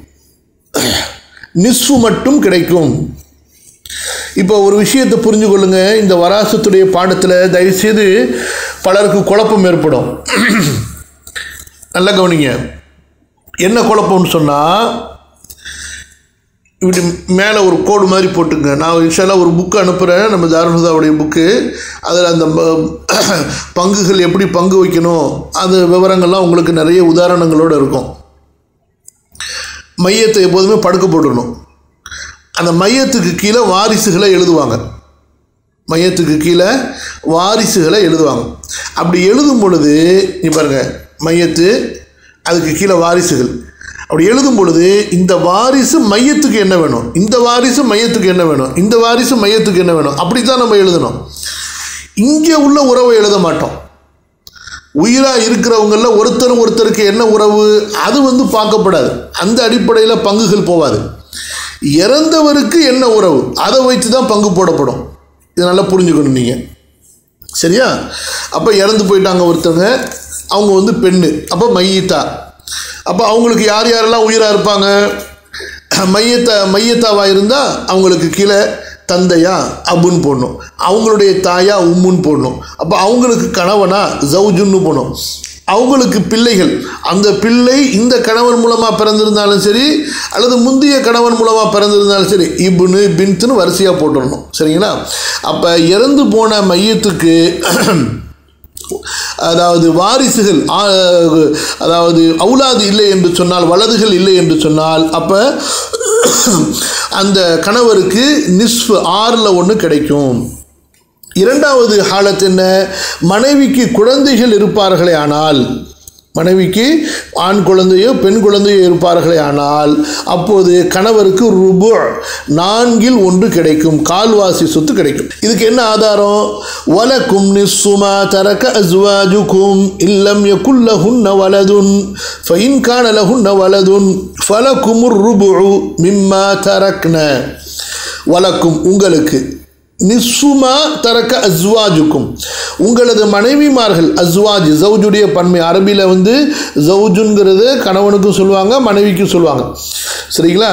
நிஸ்ஃபு மட்டும் கிடைக்கும் இப்போ ஒரு விஷயத்தை புரிஞ்சு கொள்ளுங்க இந்த வராசத்துடைய பாடத்தில் தயவுசெய்து பலருக்கு குழப்பம் ஏற்படும் நல்லா கவனிங்க என்ன குழப்பம்னு சொன்னால் இப்படி மேலே ஒரு கோடு மாதிரி போட்டுங்க நான் இன்ஷால்லா ஒரு புக்கு அனுப்புகிறேன் நம்ம தாருணதாவுடைய புக்கு அதில் அந்த ப- பங்குகள் எப்படி பங்கு வைக்கணும் அது விவரங்கள்லாம் உங்களுக்கு நிறைய உதாரணங்களோடு இருக்கும் மையத்தை எப்போதுமே படுக்க போட்டுடணும் அந்த மையத்துக்கு கீழே வாரிசுகளை எழுதுவாங்க மையத்துக்கு கீழே வாரிசுகளை எழுதுவாங்க அப்படி எழுதும் பொழுது நீ பாருங்க மையத்து அதுக்கு கீழே வாரிசுகள் அப்படி எழுதும் பொழுது இந்த வாரிசு மையத்துக்கு என்ன வேணும் இந்த வாரிசு மையத்துக்கு என்ன வேணும் இந்த வாரிசு மையத்துக்கு என்ன வேணும் அப்படி தான் நம்ம எழுதணும் இங்கே உள்ள உறவை எழுத மாட்டோம் உயிராக இருக்கிறவங்கள ஒருத்தர் ஒருத்தருக்கு என்ன உறவு அது வந்து பார்க்கப்படாது அந்த அடிப்படையில் பங்குகள் போவாது இறந்தவருக்கு என்ன உறவு அதை வைத்து தான் பங்கு போடப்படும் இதை நல்லா புரிஞ்சுக்கணும் நீங்கள் சரியா அப்போ இறந்து போயிட்டாங்க ஒருத்தவங்க அவங்க வந்து பெண்ணு அப்போ மையத்தா அப்போ அவங்களுக்கு யார் யாரெல்லாம் உயிராக இருப்பாங்க மையத்தா மையத்தாவாக இருந்தால் அவங்களுக்கு கீழே தந்தையா அபுன்னு போடணும் அவங்களுடைய தாயா உம்முன்னு போடணும் அப்போ அவங்களுக்கு கணவனா ஜவுஜுன்னு போடணும் அவங்களுக்கு பிள்ளைகள் அந்த பிள்ளை இந்த கணவன் மூலமாக பிறந்திருந்தாலும் சரி அல்லது முந்தைய கணவன் மூலமாக பிறந்திருந்தாலும் சரி இப்னு பின்த்துன்னு வரிசையாக போட்டுடணும் சரிங்களா அப்போ இறந்து போன மையத்துக்கு அதாவது வாரிசுகள் ஆ- அதாவது அவுலாது இல்லை என்று சொன்னால் வலதுகள் இல்லை என்று சொன்னால் அப்போ அந்த கணவருக்கு நிஸ்ஃபு ஆறில் ஒன்று கிடைக்கும் இரண்டாவது ஹாலத் என்ன மனைவிக்கு குழந்தைகள் இருப்பார்களே ஆனால் மனைவிக்கு ஆண் குழந்தையோ பெண் குழந்தையோ இருப்பார்களே ஆனால் அப்போது கணவருக்கு ருபு நான்கில் ஒன்று கிடைக்கும் கால்வாசி சொத்து கிடைக்கும் இதுக்கு என்ன ஆதாரம் வலக்கும் நிஸ்ஸுமா தரக்க அஸ்வாஜுக்கும் இல்லம் யகுல்லஹுன்ன வலதுன் ஃபைன் கான லஹுன்ன வலதுன் ஃபலக்குமுர் ருபு மிம்மா தரக்ன வலக்கும் உங்களுக்கு நிஸ்ஸுமா தரக்க அஸ்வாஜுக்கும் உங்களது மனைவிமார்கள் அஸ்வாஜ் ஜவுஜுடைய பன்மை அரபியில் வந்து ஜவுஜுங்கிறது கணவனுக்கும் சொல்லுவாங்க மனைவிக்கும் சொல்லுவாங்க சரிங்களா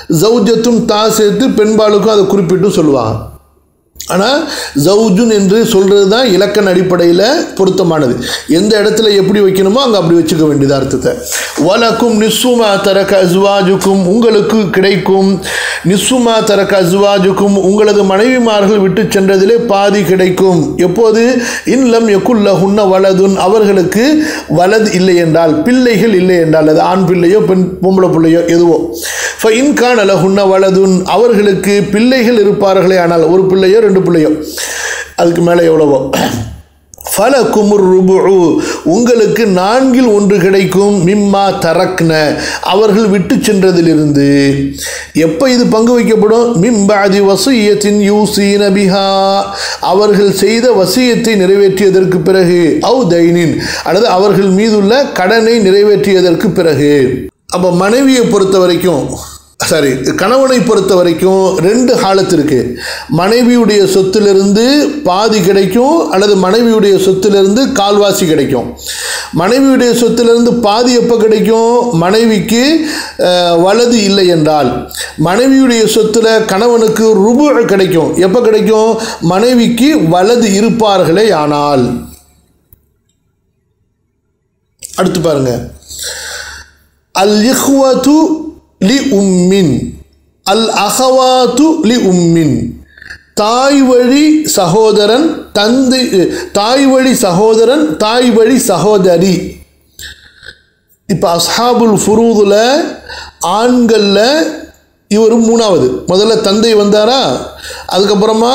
ஜவுஜத்தும் தா சேர்த்து பெண்பாலுக்கும் அதை குறிப்பிட்டு சொல்லுவாங்க ஆனால் ஜவுஜுன் என்று சொல்கிறது தான் இலக்கண அடிப்படையில் பொருத்தமானது எந்த இடத்துல எப்படி வைக்கணுமோ அங்கே அப்படி வச்சுக்க வேண்டியது அர்த்தத்தை வலக்கும் நிஸ்ஸுமா தரக அஸ்வாஜுக்கும் உங்களுக்கு கிடைக்கும் நிஸ்ஸுமா தரக அஸ்வாஜுக்கும் உங்களது மனைவிமார்கள் விட்டு சென்றதிலே பாதி கிடைக்கும் எப்போது இன்லம் எக்குல்ல ஹுன்ன வலதுன் அவர்களுக்கு வலது இல்லை என்றால் பிள்ளைகள் இல்லை என்றால் அது ஆண் பிள்ளையோ பெண் பொம்பளை பிள்ளையோ எதுவோ ஃப இன்கான் அலஹுன்ன வலதுன் அவர்களுக்கு பிள்ளைகள் இருப்பார்களே ஆனால் ஒரு பிள்ளையோ ரெண்டு பிள்ளையோ அதுக்கு மேலே எவ்வளவோ ஃபல குமுர் ருபு உங்களுக்கு நான்கில் ஒன்று கிடைக்கும் மிம்மா தரக்ன அவர்கள் விட்டு சென்றதிலிருந்து எப்போ இது பங்கு வைக்கப்படும் மிம்பாதி வசியத்தின் யூசீன பிஹா அவர்கள் செய்த வசியத்தை நிறைவேற்றியதற்கு பிறகு அவு தைனின் அல்லது அவர்கள் மீதுள்ள கடனை நிறைவேற்றியதற்கு பிறகு அப்போ மனைவியை பொறுத்த வரைக்கும் சாரி கணவனை பொறுத்த வரைக்கும் ரெண்டு ஹாலத்து இருக்கு மனைவியுடைய சொத்திலிருந்து பாதி கிடைக்கும் அல்லது மனைவியுடைய சொத்திலிருந்து கால்வாசி கிடைக்கும் மனைவியுடைய சொத்திலிருந்து பாதி எப்போ கிடைக்கும் மனைவிக்கு அஹ், வலது இல்லை என்றால் மனைவியுடைய சொத்துல கணவனுக்கு ருபு கிடைக்கும் எப்போ கிடைக்கும் மனைவிக்கு வலது இருப்பார்களே ஆனால் அடுத்து பாருங்க அல் இஹ்வத்து லி உம்மின் அல் அஹவாத்து லி உம்மின் தாய் வழி சகோதரன் தந்தை தாய் வழி சகோதரன் தாய் வழி சகோதரி இப்போ அஸ்ஹாபுல் ஃபுரூதில் ஆண்களில் இவர் மூணாவது முதல்ல தந்தை வந்தாரா அதுக்கப்புறமா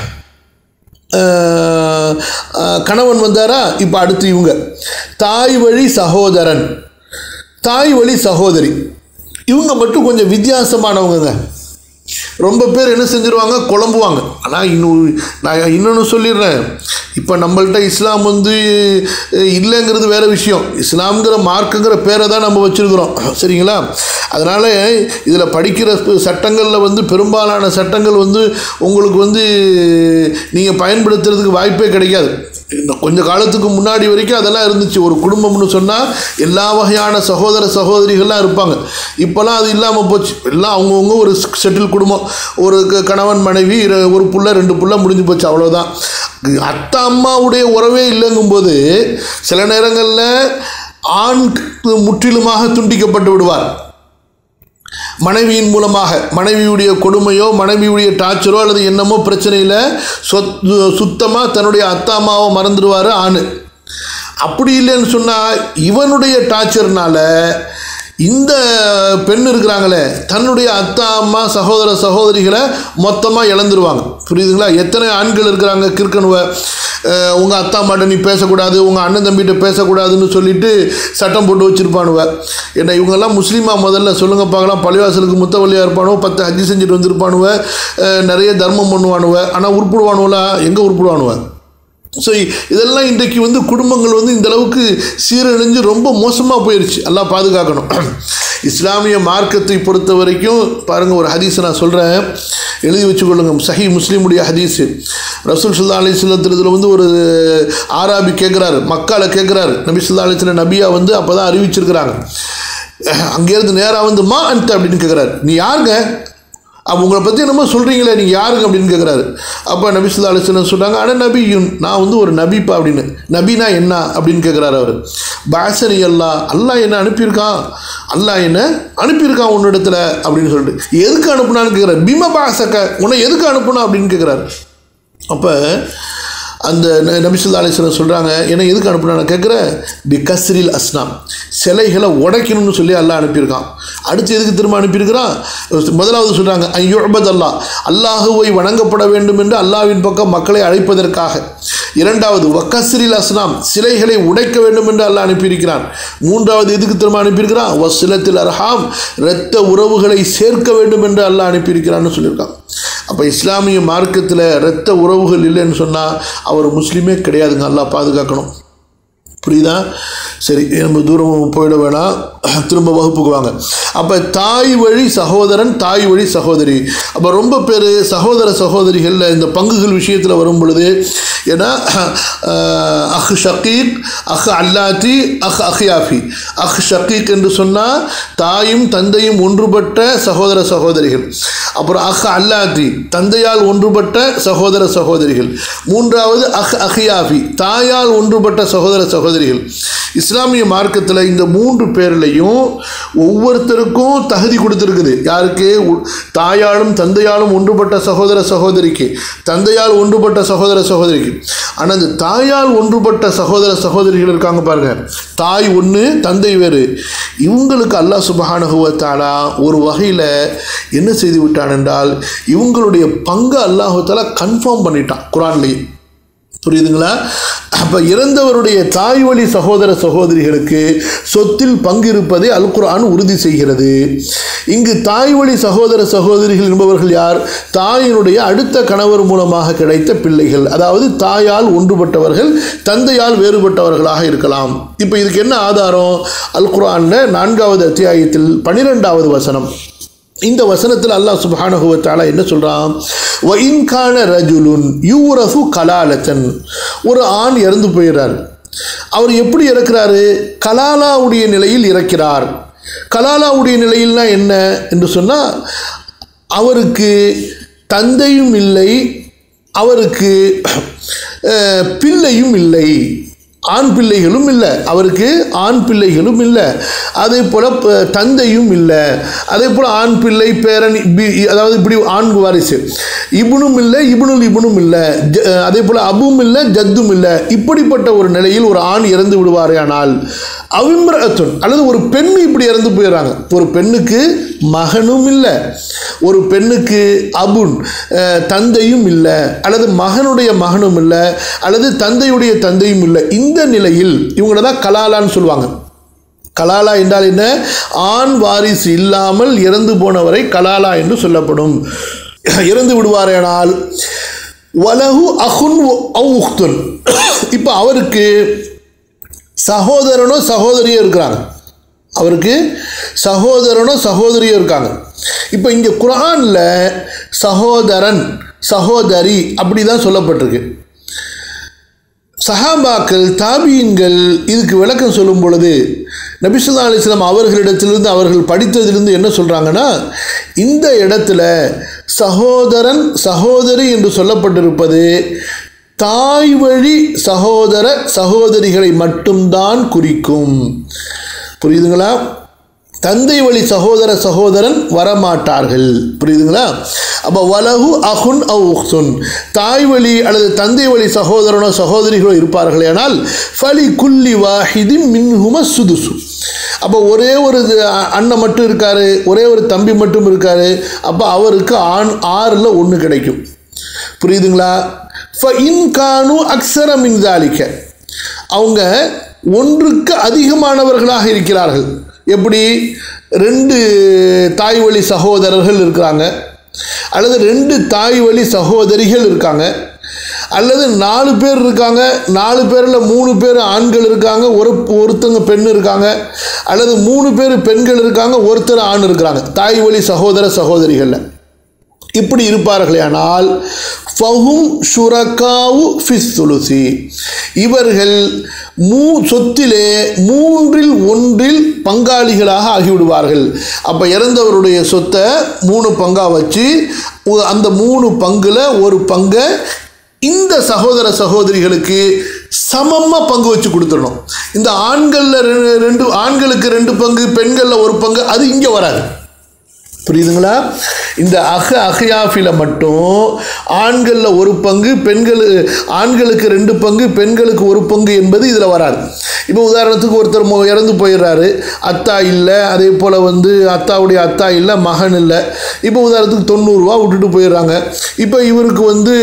அஹ், அஹ், கணவன் வந்தாரா இப்போ அடுத்து இவங்க தாய் வழி சகோதரன் தாய் வழி சகோதரி இவங்க மட்டும் கொஞ்சம் வித்தியாசமானவங்கங்க ரொம்ப பேர் என்ன செஞ்சிருவாங்க குழம்புவாங்க ஆனால் இன்னும் நான் இன்னொன்று சொல்லிடுறேன் இப்போ நம்மள்ட்ட இஸ்லாம் வந்து அஹ், இல்லைங்கிறது வேற விஷயம் இஸ்லாம்ங்கிற மார்க்குங்கிற பேரை தான் நம்ம வச்சுருக்குறோம் சரிங்களா அதனால் இதில் படிக்கிற ச- சட்டங்களில் வந்து பெரும்பாலான சட்டங்கள் வந்து உங்களுக்கு வந்து நீங்கள் பயன்படுத்துறதுக்கு வாய்ப்பே கிடைக்காது இன்னும் கொஞ்ச காலத்துக்கு முன்னாடி வரைக்கும் அதெல்லாம் இருந்துச்சு ஒரு குடும்பம்னு சொன்னால் எல்லா வகையான சகோதர சகோதரிகள்லாம் இருப்பாங்க இப்போல்லாம் அது இல்லாமல் போச்சு எல்லாம் அவங்கவுங்க ஒரு செட்டில் குடும்பம் ஒரு க- கணவன் மனைவி இர- ஒரு புள்ள ரெண்டு புள்ள முடிஞ்சு போச்சு அவ்வளோதான் அத்தா அம்மாவுடைய உறவே இல்லைங்கும்போது சில நேரங்களில் ஆண் முற்றிலுமாக துண்டிக்கப்பட்டு விடுவார் மனைவியின் மூலமாக மனைவியுடைய கொடுமையோ மனைவியுடைய டார்ச்சரோ அல்லது என்னமோ பிரச்சனையில் சொத் சுத்தமாக தன்னுடைய அத்தா அம்மாவை மறந்துடுவார் ஆண் அப்படி இல்லைன்னு சொன்னால் இவனுடைய டார்ச்சர்னால இந்த பெண் இருக்கிறாங்களே தன்னுடைய அத்தா அம்மா சகோதர சகோதரிகளை மொத்தமாக இழந்துருவாங்க புரியுதுங்களா எத்தனை ஆண்கள் இருக்கிறாங்க கிறுக்கணுவ உங்கள் அத்தா அம்மாட்ட நீ பேசக்கூடாது உங்கள் அண்ணன் தம்பிகிட்ட பேசக்கூடாதுன்னு சொல்லிட்டு சட்டம் போட்டு வச்சுருப்பானுவ என்ன இவங்கெல்லாம் முஸ்லீமா முதல்ல சொல்லுங்க பார்க்கலாம் பள்ளிவாசலுக்கு முத்தவள்ளியாக இருப்பானுவ பத்து ஹஜ்ஜி செஞ்சுட்டு வந்திருப்பானுவ அஹ், நிறைய தர்மம் பண்ணுவானுவ ஆனால் உருப்பிடுவானுவலா எங்கே உருப்பிடுவானுவ ஸோ இதெல்லாம் இன்றைக்கு வந்து குடும்பங்கள் வந்து இந்த அளவுக்கு சீரழிஞ்சு ரொம்ப மோசமாக போயிடுச்சு எல்லாம் பாதுகாக்கணும் இஸ்லாமிய மார்க்கத்தை பொறுத்த வரைக்கும் பாருங்கள் ஒரு ஹதீஸை நான் சொல்கிறேன் எழுதி வச்சுக்கொள்ளுங்க சஹி முஸ்லீமுடைய ஹதீஸ் ரசூல் சுல்லா அலிஸ்லத்தில் வந்து ஒரு ஆராபி கேட்குறாரு மக்கால கேட்குறாரு நபி சுல்லா அலிஸ்ல நபியா வந்து அப்போ தான் அறிவிச்சிருக்கிறாங்க அங்கேருந்து நேராக வந்து மா அன்ட் அப்படின்னு கேட்குறாரு நீ யாருங்க அப்போ உங்களை பற்றி என்னமோ சொல்கிறீங்களே நீங்கள் யாருங்க அப்படின்னு கேட்குறாரு அப்போ நபி சுல்லா அலிஸ்லம் சொல்கிறாங்க ஆனால் நபியுன் நான் வந்து ஒரு நபிப்பா அப்படின்னு நபினா என்ன அப்படின்னு கேட்குறாரு அவர் பாசனி அல்லா அல்லாஹ் என்ன அனுப்பியிருக்கான் அல்லாஹ் என்ன அனுப்பியிருக்கான் உன்னிடத்துல அப்படின்னு சொல்லிட்டு எதுக்கு அனுப்புனான்னு கேட்குறாரு பிம பாசக்க உன்னை எதுக்கு அனுப்புனா அப்படின்னு கேட்குறாரு அப்போ அந்த ந- நபி சொல்லா அலிஸ்லாம் சொல்கிறாங்க என்ன எதுக்கு அனுப்புனா நான் கேட்குறேன் பி கஸ்ரில் அஸ்னாம் சிலைகளை உடைக்கணும்னு சொல்லி அல்லாஹ் அனுப்பியிருக்கான் அடுத்து எதுக்கு திரும்ப அனுப்பியிருக்கிறான் முதலாவது சொல்கிறாங்க ஐயோபத் அல்லாஹ் அல்லாஹுவை வணங்கப்பட வேண்டும் என்று அல்லாஹ்வின் பக்கம் மக்களை அழைப்பதற்காக இரண்டாவது வக்கஸ்ரில் அஸ்னாம் சிலைகளை உடைக்க வேண்டும் என்று அல்லாஹ் அனுப்பியிருக்கிறான் மூன்றாவது எதுக்கு திரும்ப அனுப்பியிருக்கிறான் வசிலத்தில் அர்ஹாம் இரத்த உறவுகளை சேர்க்க வேண்டும் என்று அல்லாஹ் அனுப்பியிருக்கிறான்னு சொல்லியிருக்கான் அப்போ இஸ்லாமிய மார்க்கத்தில் இரத்த உறவுகள் இல்லைன்னு சொன்னால் அவர் முஸ்லீமே கிடையாதுங்க அல்லாஹ் பாதுகாக்கணும் புரியுதா சரி நம்ம தூரம் போயிட வேணாம் திரும்ப வகுப்புக்கு வாங்க அப்போ தாய் வழி சகோதரன் தாய் வழி சகோதரி அப்போ ரொம்ப பேர் சகோதர சகோதரிகளில் இந்த பங்குகள் விஷயத்தில் வரும் பொழுது ஏன்னா அஹ், அஹ் ஷக்கீக் அஹ் அல்லாத்தி அஹ் அஹ்யாஃபி அஹ் ஷக்கீக் என்று சொன்னால் தாயும் தந்தையும் ஒன்றுபட்ட சகோதர சகோதரிகள் அப்புறம் அஹ் அல்லாத்தி தந்தையால் ஒன்றுபட்ட சகோதர சகோதரிகள் மூன்றாவது அஹ் அஹ்யாஃபி தாயால் ஒன்றுபட்ட சகோதர சகோதரிகள் இஸ்லாமிய மார்க்கத்தில் இந்த மூன்று பேர்லையும் ஒவ்வொருத்தருக்கும் தகுதி கொடுத்துருக்குது யாருக்கு உ- தாயாலும் தந்தையாலும் ஒன்றுபட்ட சகோதர சகோதரிக்கு தந்தையால் ஒன்றுபட்ட சகோதர சகோதரிக்கு ஆனால் இந்த தாயால் ஒன்றுபட்ட சகோதர சகோதரிகள் இருக்காங்க பாருங்க தாய் ஒன்று தந்தை வேறு இவங்களுக்கு அல்லாஹ் சுபஹானஹு வ தஆலா ஒரு வகையில் என்ன செய்து விட்டான் என்றால் இவங்களுடைய பங்கு அல்லாஹு தாலா கன்ஃபார்ம் பண்ணிட்டான் குரான்லேயே புரியுதுங்களா அப்போ இறந்தவருடைய தாய் வழி சகோதர சகோதரிகளுக்கு சொத்தில் பங்கு இருப்பதை அல் குர்ஆன் உறுதி செய்கிறது இங்கு தாய் வழி சகோதர சகோதரிகள் என்பவர்கள் யார் தாயினுடைய அடுத்த கணவர் மூலமாக கிடைத்த பிள்ளைகள் அதாவது தாயால் ஒன்றுபட்டவர்கள் தந்தையால் வேறுபட்டவர்களாக இருக்கலாம் இப்போ இதுக்கு என்ன ஆதாரம் அல் குர்ஆனில் நான்காவது அத்தியாயத்தில் பன்னிரெண்டாவது வசனம் இந்த வசனத்தில் அல்லாஹ் சுப்ஹானஹு வ தஆலா என்ன சொல்றான் வ இன்கான ரஜுலுன் யூரஃபு கலாலத்தன் ஒரு ஆண் இறந்து போயிடுறார் அவர் எப்படி இறக்குறாரு கலாலாவுடைய நிலையில் இறக்கிறார் கலாலாவுடைய நிலையில்னா என்ன என்று சொன்னால் அவருக்கு தந்தையும் இல்லை அவருக்கு அஹ், பிள்ளையும் இல்லை ஆண் பிள்ளைகளும் இல்லை அவருக்கு ஆண் பிள்ளைகளும் இல்லை அதே போல் ப- தந்தையும் இல்லை அதே போல் ஆண் பிள்ளை பேரன் இப்படி அதாவது இப்படி ஆண் வாரிசு இபுனும் இல்லை இபுனுல் இபுனும் இல்லை ஜ- அதே போல் அபும் இல்லை ஜத்தும் இல்லை இப்படிப்பட்ட ஒரு நிலையில் ஒரு ஆண் இறந்து விடுவாரேயானால் அவிம்ரத்துன் அல்லது ஒரு பெண் இப்படி இறந்து போயிடுறாங்க ஒரு பெண்ணுக்கு மகனும் இல்லை ஒரு பெண்ணுக்கு அபுன் அஹ், தந்தையும் இல்லை அல்லது மகனுடைய மகனும் இல்லை அல்லது தந்தையுடைய தந்தையும் இல்லை இந்த நிலையில் இவங்கள தான் கலாலான்னு சொல்லுவாங்க கலாலா என்றால் என்ன ஆண் வாரிசு இல்லாமல் இறந்து போனவரை கலாலா என்று சொல்லப்படும் இறந்து விடுவாரேனால் வலகு அஹுன் அவு உக்துன் இப்போ அவருக்கு சகோதரனோ சகோதரியோ இருக்கிறாங்க அவருக்கு சகோதரனோ சகோதரியோ இருக்காங்க இப்போ இங்கே குரானில் சகோதரன் சகோதரி அப்படி தான் சொல்லப்பட்டிருக்கு சஹாபாக்கள் தாபியன்கள் இதுக்கு விளக்கம் சொல்லும் பொழுது நபிசுல்லா அலிஸ்லாம் அவர்களிடத்திலிருந்து அவர்கள் படித்ததிலிருந்து என்ன சொல்கிறாங்கன்னா இந்த இடத்துல சகோதரன் சகோதரி என்று சொல்லப்பட்டிருப்பது தாய் வழி சகோதர சகோதரிகளை மட்டும்தான் குறிக்கும் புரியுதுங்களா தந்தை வழி சகோதர சகோதரன் வரமாட்டார்கள் புரியுதுங்களா அப்போ வலகு அஹுன் அவு உஹ்சுன் தாய் வழி அல்லது தந்தை வழி சகோதரனோ சகோதரிகளோ இருப்பார்கள் ஆனால் ஃபலி குல்லி வாஹிதி மின்ஹும சுதுசு அப்போ ஒரே ஒரு அ- அண்ணன் மட்டும் இருக்காரு ஒரே ஒரு தம்பி மட்டும் இருக்காரு அப்போ அவருக்கு ஆண் ஆறில் ஒன்று கிடைக்கும் புரியுதுங்களா ஃப இன்கானு அக்ஸர மின் தாலிக்க அவங்க ஒன்றுக்கு அதிகமானவர்களாக இருக்கிறார்கள் எப்படி ரெண்டு தாய் வழி சகோதரர்கள் இருக்கிறாங்க அல்லது ரெண்டு தாய் வழி சகோதரிகள் இருக்காங்க அல்லது நாலு பேர் இருக்காங்க நாலு பேரில் மூணு பேர் ஆண்கள் இருக்காங்க ஒரு ஒருத்தங்க பெண் இருக்காங்க அல்லது மூணு பேர் பெண்கள் இருக்காங்க ஒருத்தர் ஆண் இருக்கிறாங்க தாய் வழி சகோதர சகோதரிகளில் இப்படி இருப்பார்களேயானால் ஃபஹும் ஷுரகாவு ஃபிஸ்துலுசி இவர்கள் மூ சொத்திலே மூன்றில் ஒன்றில் பங்காளிகளாக ஆகிவிடுவார்கள் அப்போ இறந்தவருடைய சொத்தை மூணு பங்காக வச்சு ஒ- அந்த மூணு பங்குல ஒரு பங்கை இந்த சகோதர சகோதரிகளுக்கு சமமாக பங்கு வச்சு கொடுத்துடணும் இந்த ஆண்களில் ரெ- ரெண்டு ஆண்களுக்கு ரெண்டு பங்கு பெண்களில் ஒரு பங்கு அது இங்கே வராது புரியுதுங்களா இந்த அக அகையாஃபில மட்டும் ஆண்களில் ஒரு பங்கு பெண்கள் ஆண்களுக்கு ரெண்டு பங்கு பெண்களுக்கு ஒரு பங்கு என்பது இதில் வராது இப்போ உதாரணத்துக்கு ஒருத்தர் மொ- இறந்து போயிடுறாரு அத்தா இல்லை அதே போல் வந்து அத்தாவுடைய அத்தா இல்லை மகன் இல்லை இப்போ உதாரணத்துக்கு தொண்ணூறுரூவா விட்டுட்டு போயிடுறாங்க இப்போ இவருக்கு வந்து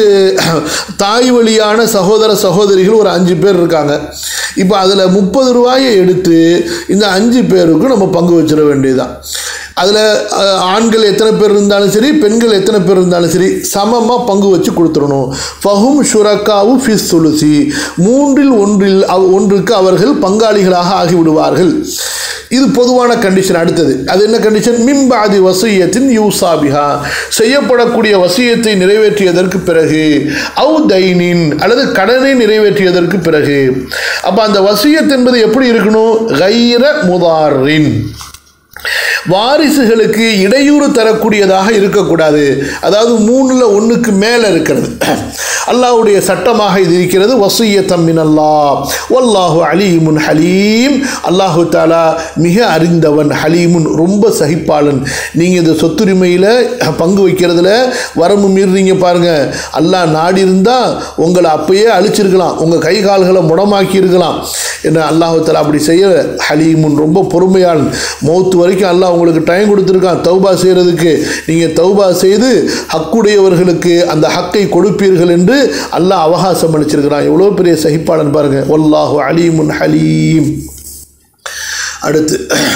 தாய் வழியான சகோதர சகோதரிகள் ஒரு அஞ்சு பேர் இருக்காங்க இப்போ அதில் முப்பது ரூபாயை எடுத்து இந்த அஞ்சு பேருக்கும் நம்ம பங்கு வச்சிட வேண்டியதுதான் அதில் ஆண்கள் எத்தனை பேர் இருந்தாலும் சரி பெண்கள் எத்தனை பேர் இருந்தாலும் சரி சமமாக பங்கு வச்சு கொடுத்துடணும் ஃபஹும் ஷுரக்காவு ஃபிஸ் துளசி மூன்றில் ஒன்றில் அவ்- ஒன்றுக்கு அவர்கள் பங்காளிகளாக ஆகிவிடுவார்கள் இது பொதுவான கண்டிஷன் அடுத்தது அது என்ன கண்டிஷன் மிம்பாதி வசியத்தின் யூசாபிஹா செய்யப்படக்கூடிய வசியத்தை நிறைவேற்றியதற்கு பிறகு அவு தைனின் அல்லது கடனை நிறைவேற்றியதற்கு பிறகு அப்போ அந்த வசியத் என்பது எப்படி இருக்கணும் கைர முதாரின் வாரிசுகளுக்கு இடையூறு தரக்கூடியதாக இருக்கக்கூடாது அதாவது மூணுல ஒன்றுக்கு மேலே இருக்கிறது அல்லாஹ்வுடைய சட்டமாக இது இருக்கிறது வசியத்தம் மின் அல்லாஹ் வல்லாஹு அலீமுன் ஹலீம் அல்லாஹு தாலா மிக அறிந்தவன் ஹலீமுன் ரொம்ப சகிப்பாளன் நீங்கள் இந்த சொத்துரிமையில் பங்கு வைக்கிறதுல வரம்பு மீறுறீங்க பாருங்க அல்லாஹ் நாடி இருந்தால் உங்களை அப்பயே அழிச்சிருக்கலாம் உங்கள் கை கால்களை முடமாக்கி இருக்கலாம் என்ன அல்லாஹு தாலா அப்படி செய்ய ஹலீமுன் ரொம்ப பொறுமையாளன் மௌத்து வரைக்கும் அல்லாஹ் உங்களுக்கு டைம் கொடுத்துருக்கான் தௌபா செய்கிறதுக்கு நீங்கள் தௌபா செய்து ஹக்குடையவர்களுக்கு அந்த ஹக்கை கொடுப்பீர்கள் என்று அல்லாஹ் அவகாசம் அளிச்சிருக்கிறான் எவ்வளோ பெரிய சகிப்பாளன் பாருங்க வல்லாஹு அலீமுன் ஹலீம் அடுத்து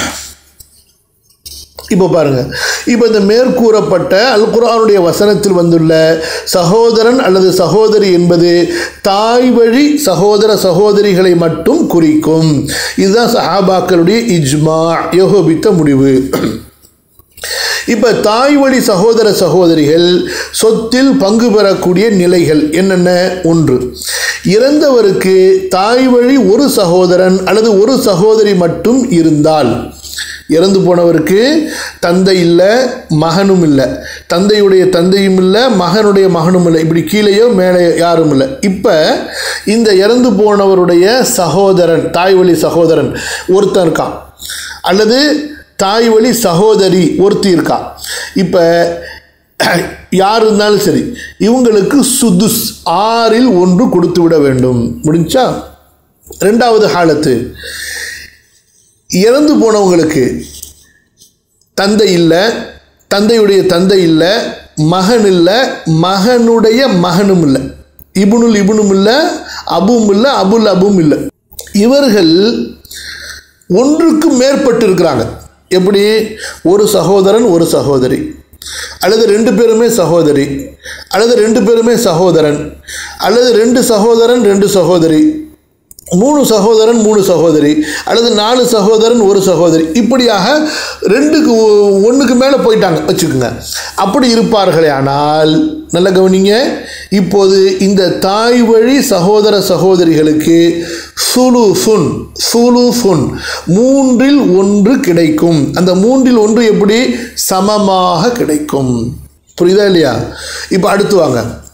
இப்போ பாருங்க இப்போ இந்த மேற்கூறப்பட்ட அல் குர்ஆனுடைய வசனத்தில் வந்துள்ள சகோதரன் அல்லது சகோதரி என்பது தாய் வழி சகோதர சகோதரிகளை மட்டும் குறிக்கும் இதுதான் சஹாபாக்களுடைய இஜ்மா யோகோபித்த முடிவு இப்போ தாய் வழி சகோதர சகோதரிகள் சொத்தில் பங்கு பெறக்கூடிய நிலைகள் என்னென்ன ஒன்று இறந்தவருக்கு தாய் வழி ஒரு சகோதரன் அல்லது ஒரு சகோதரி மட்டும் இருந்தால் இறந்து போனவருக்கு தந்தை இல்லை மகனும் இல்லை தந்தையுடைய தந்தையும் இல்லை மகனுடைய மகனும் இல்லை இப்படி கீழேயோ மேலே யாரும் இல்லை இப்போ இந்த இறந்து போனவருடைய சகோதரன் தாய் வழி சகோதரன் ஒருத்தன் இருக்கான் அல்லது தாய் வழி சகோதரி ஒருத்தி இருக்கா இப்போ யார் இருந்தாலும் சரி இவங்களுக்கு சுதுஸ் ஆறில் ஒன்று கொடுத்து விட வேண்டும் முடிஞ்சா ரெண்டாவது ஹாலத்து இறந்து போனவங்களுக்கு தந்தை இல்லை தந்தையுடைய தந்தை இல்லை மகன் இல்லை மகனுடைய மகனும் இல்லை இபுனுல் இபுனும் இல்லை அபும் இல்லை அபுல் அபும் இல்லை இவர்கள் ஒன்றுக்கு மேற்பட்டு இருக்கிறாங்க எப்படி ஒரு சகோதரன் ஒரு சகோதரி அல்லது ரெண்டு பேருமே சகோதரி அல்லது ரெண்டு பேருமே சகோதரன் அல்லது ரெண்டு சகோதரன் ரெண்டு சகோதரி மூணு சகோதரன் மூணு சகோதரி அல்லது நாலு சகோதரன் ஒரு சகோதரி இப்படியாக ரெண்டுக்கு ஒன்றுக்கு மேலே போயிட்டாங்க வச்சுக்கோங்க அப்படி இருப்பார்களே ஆனால் நல்ல கவனிங்க இப்போது இந்த தாய் வழி சகோதர சகோதரிகளுக்கு சுலுஃபுன் சுலுஃபுன் மூன்றில் ஒன்று கிடைக்கும் அந்த மூன்றில் ஒன்று எப்படி சமமாக கிடைக்கும் புரியுதா இல்லையா இப்போ அடுத்து வாங்க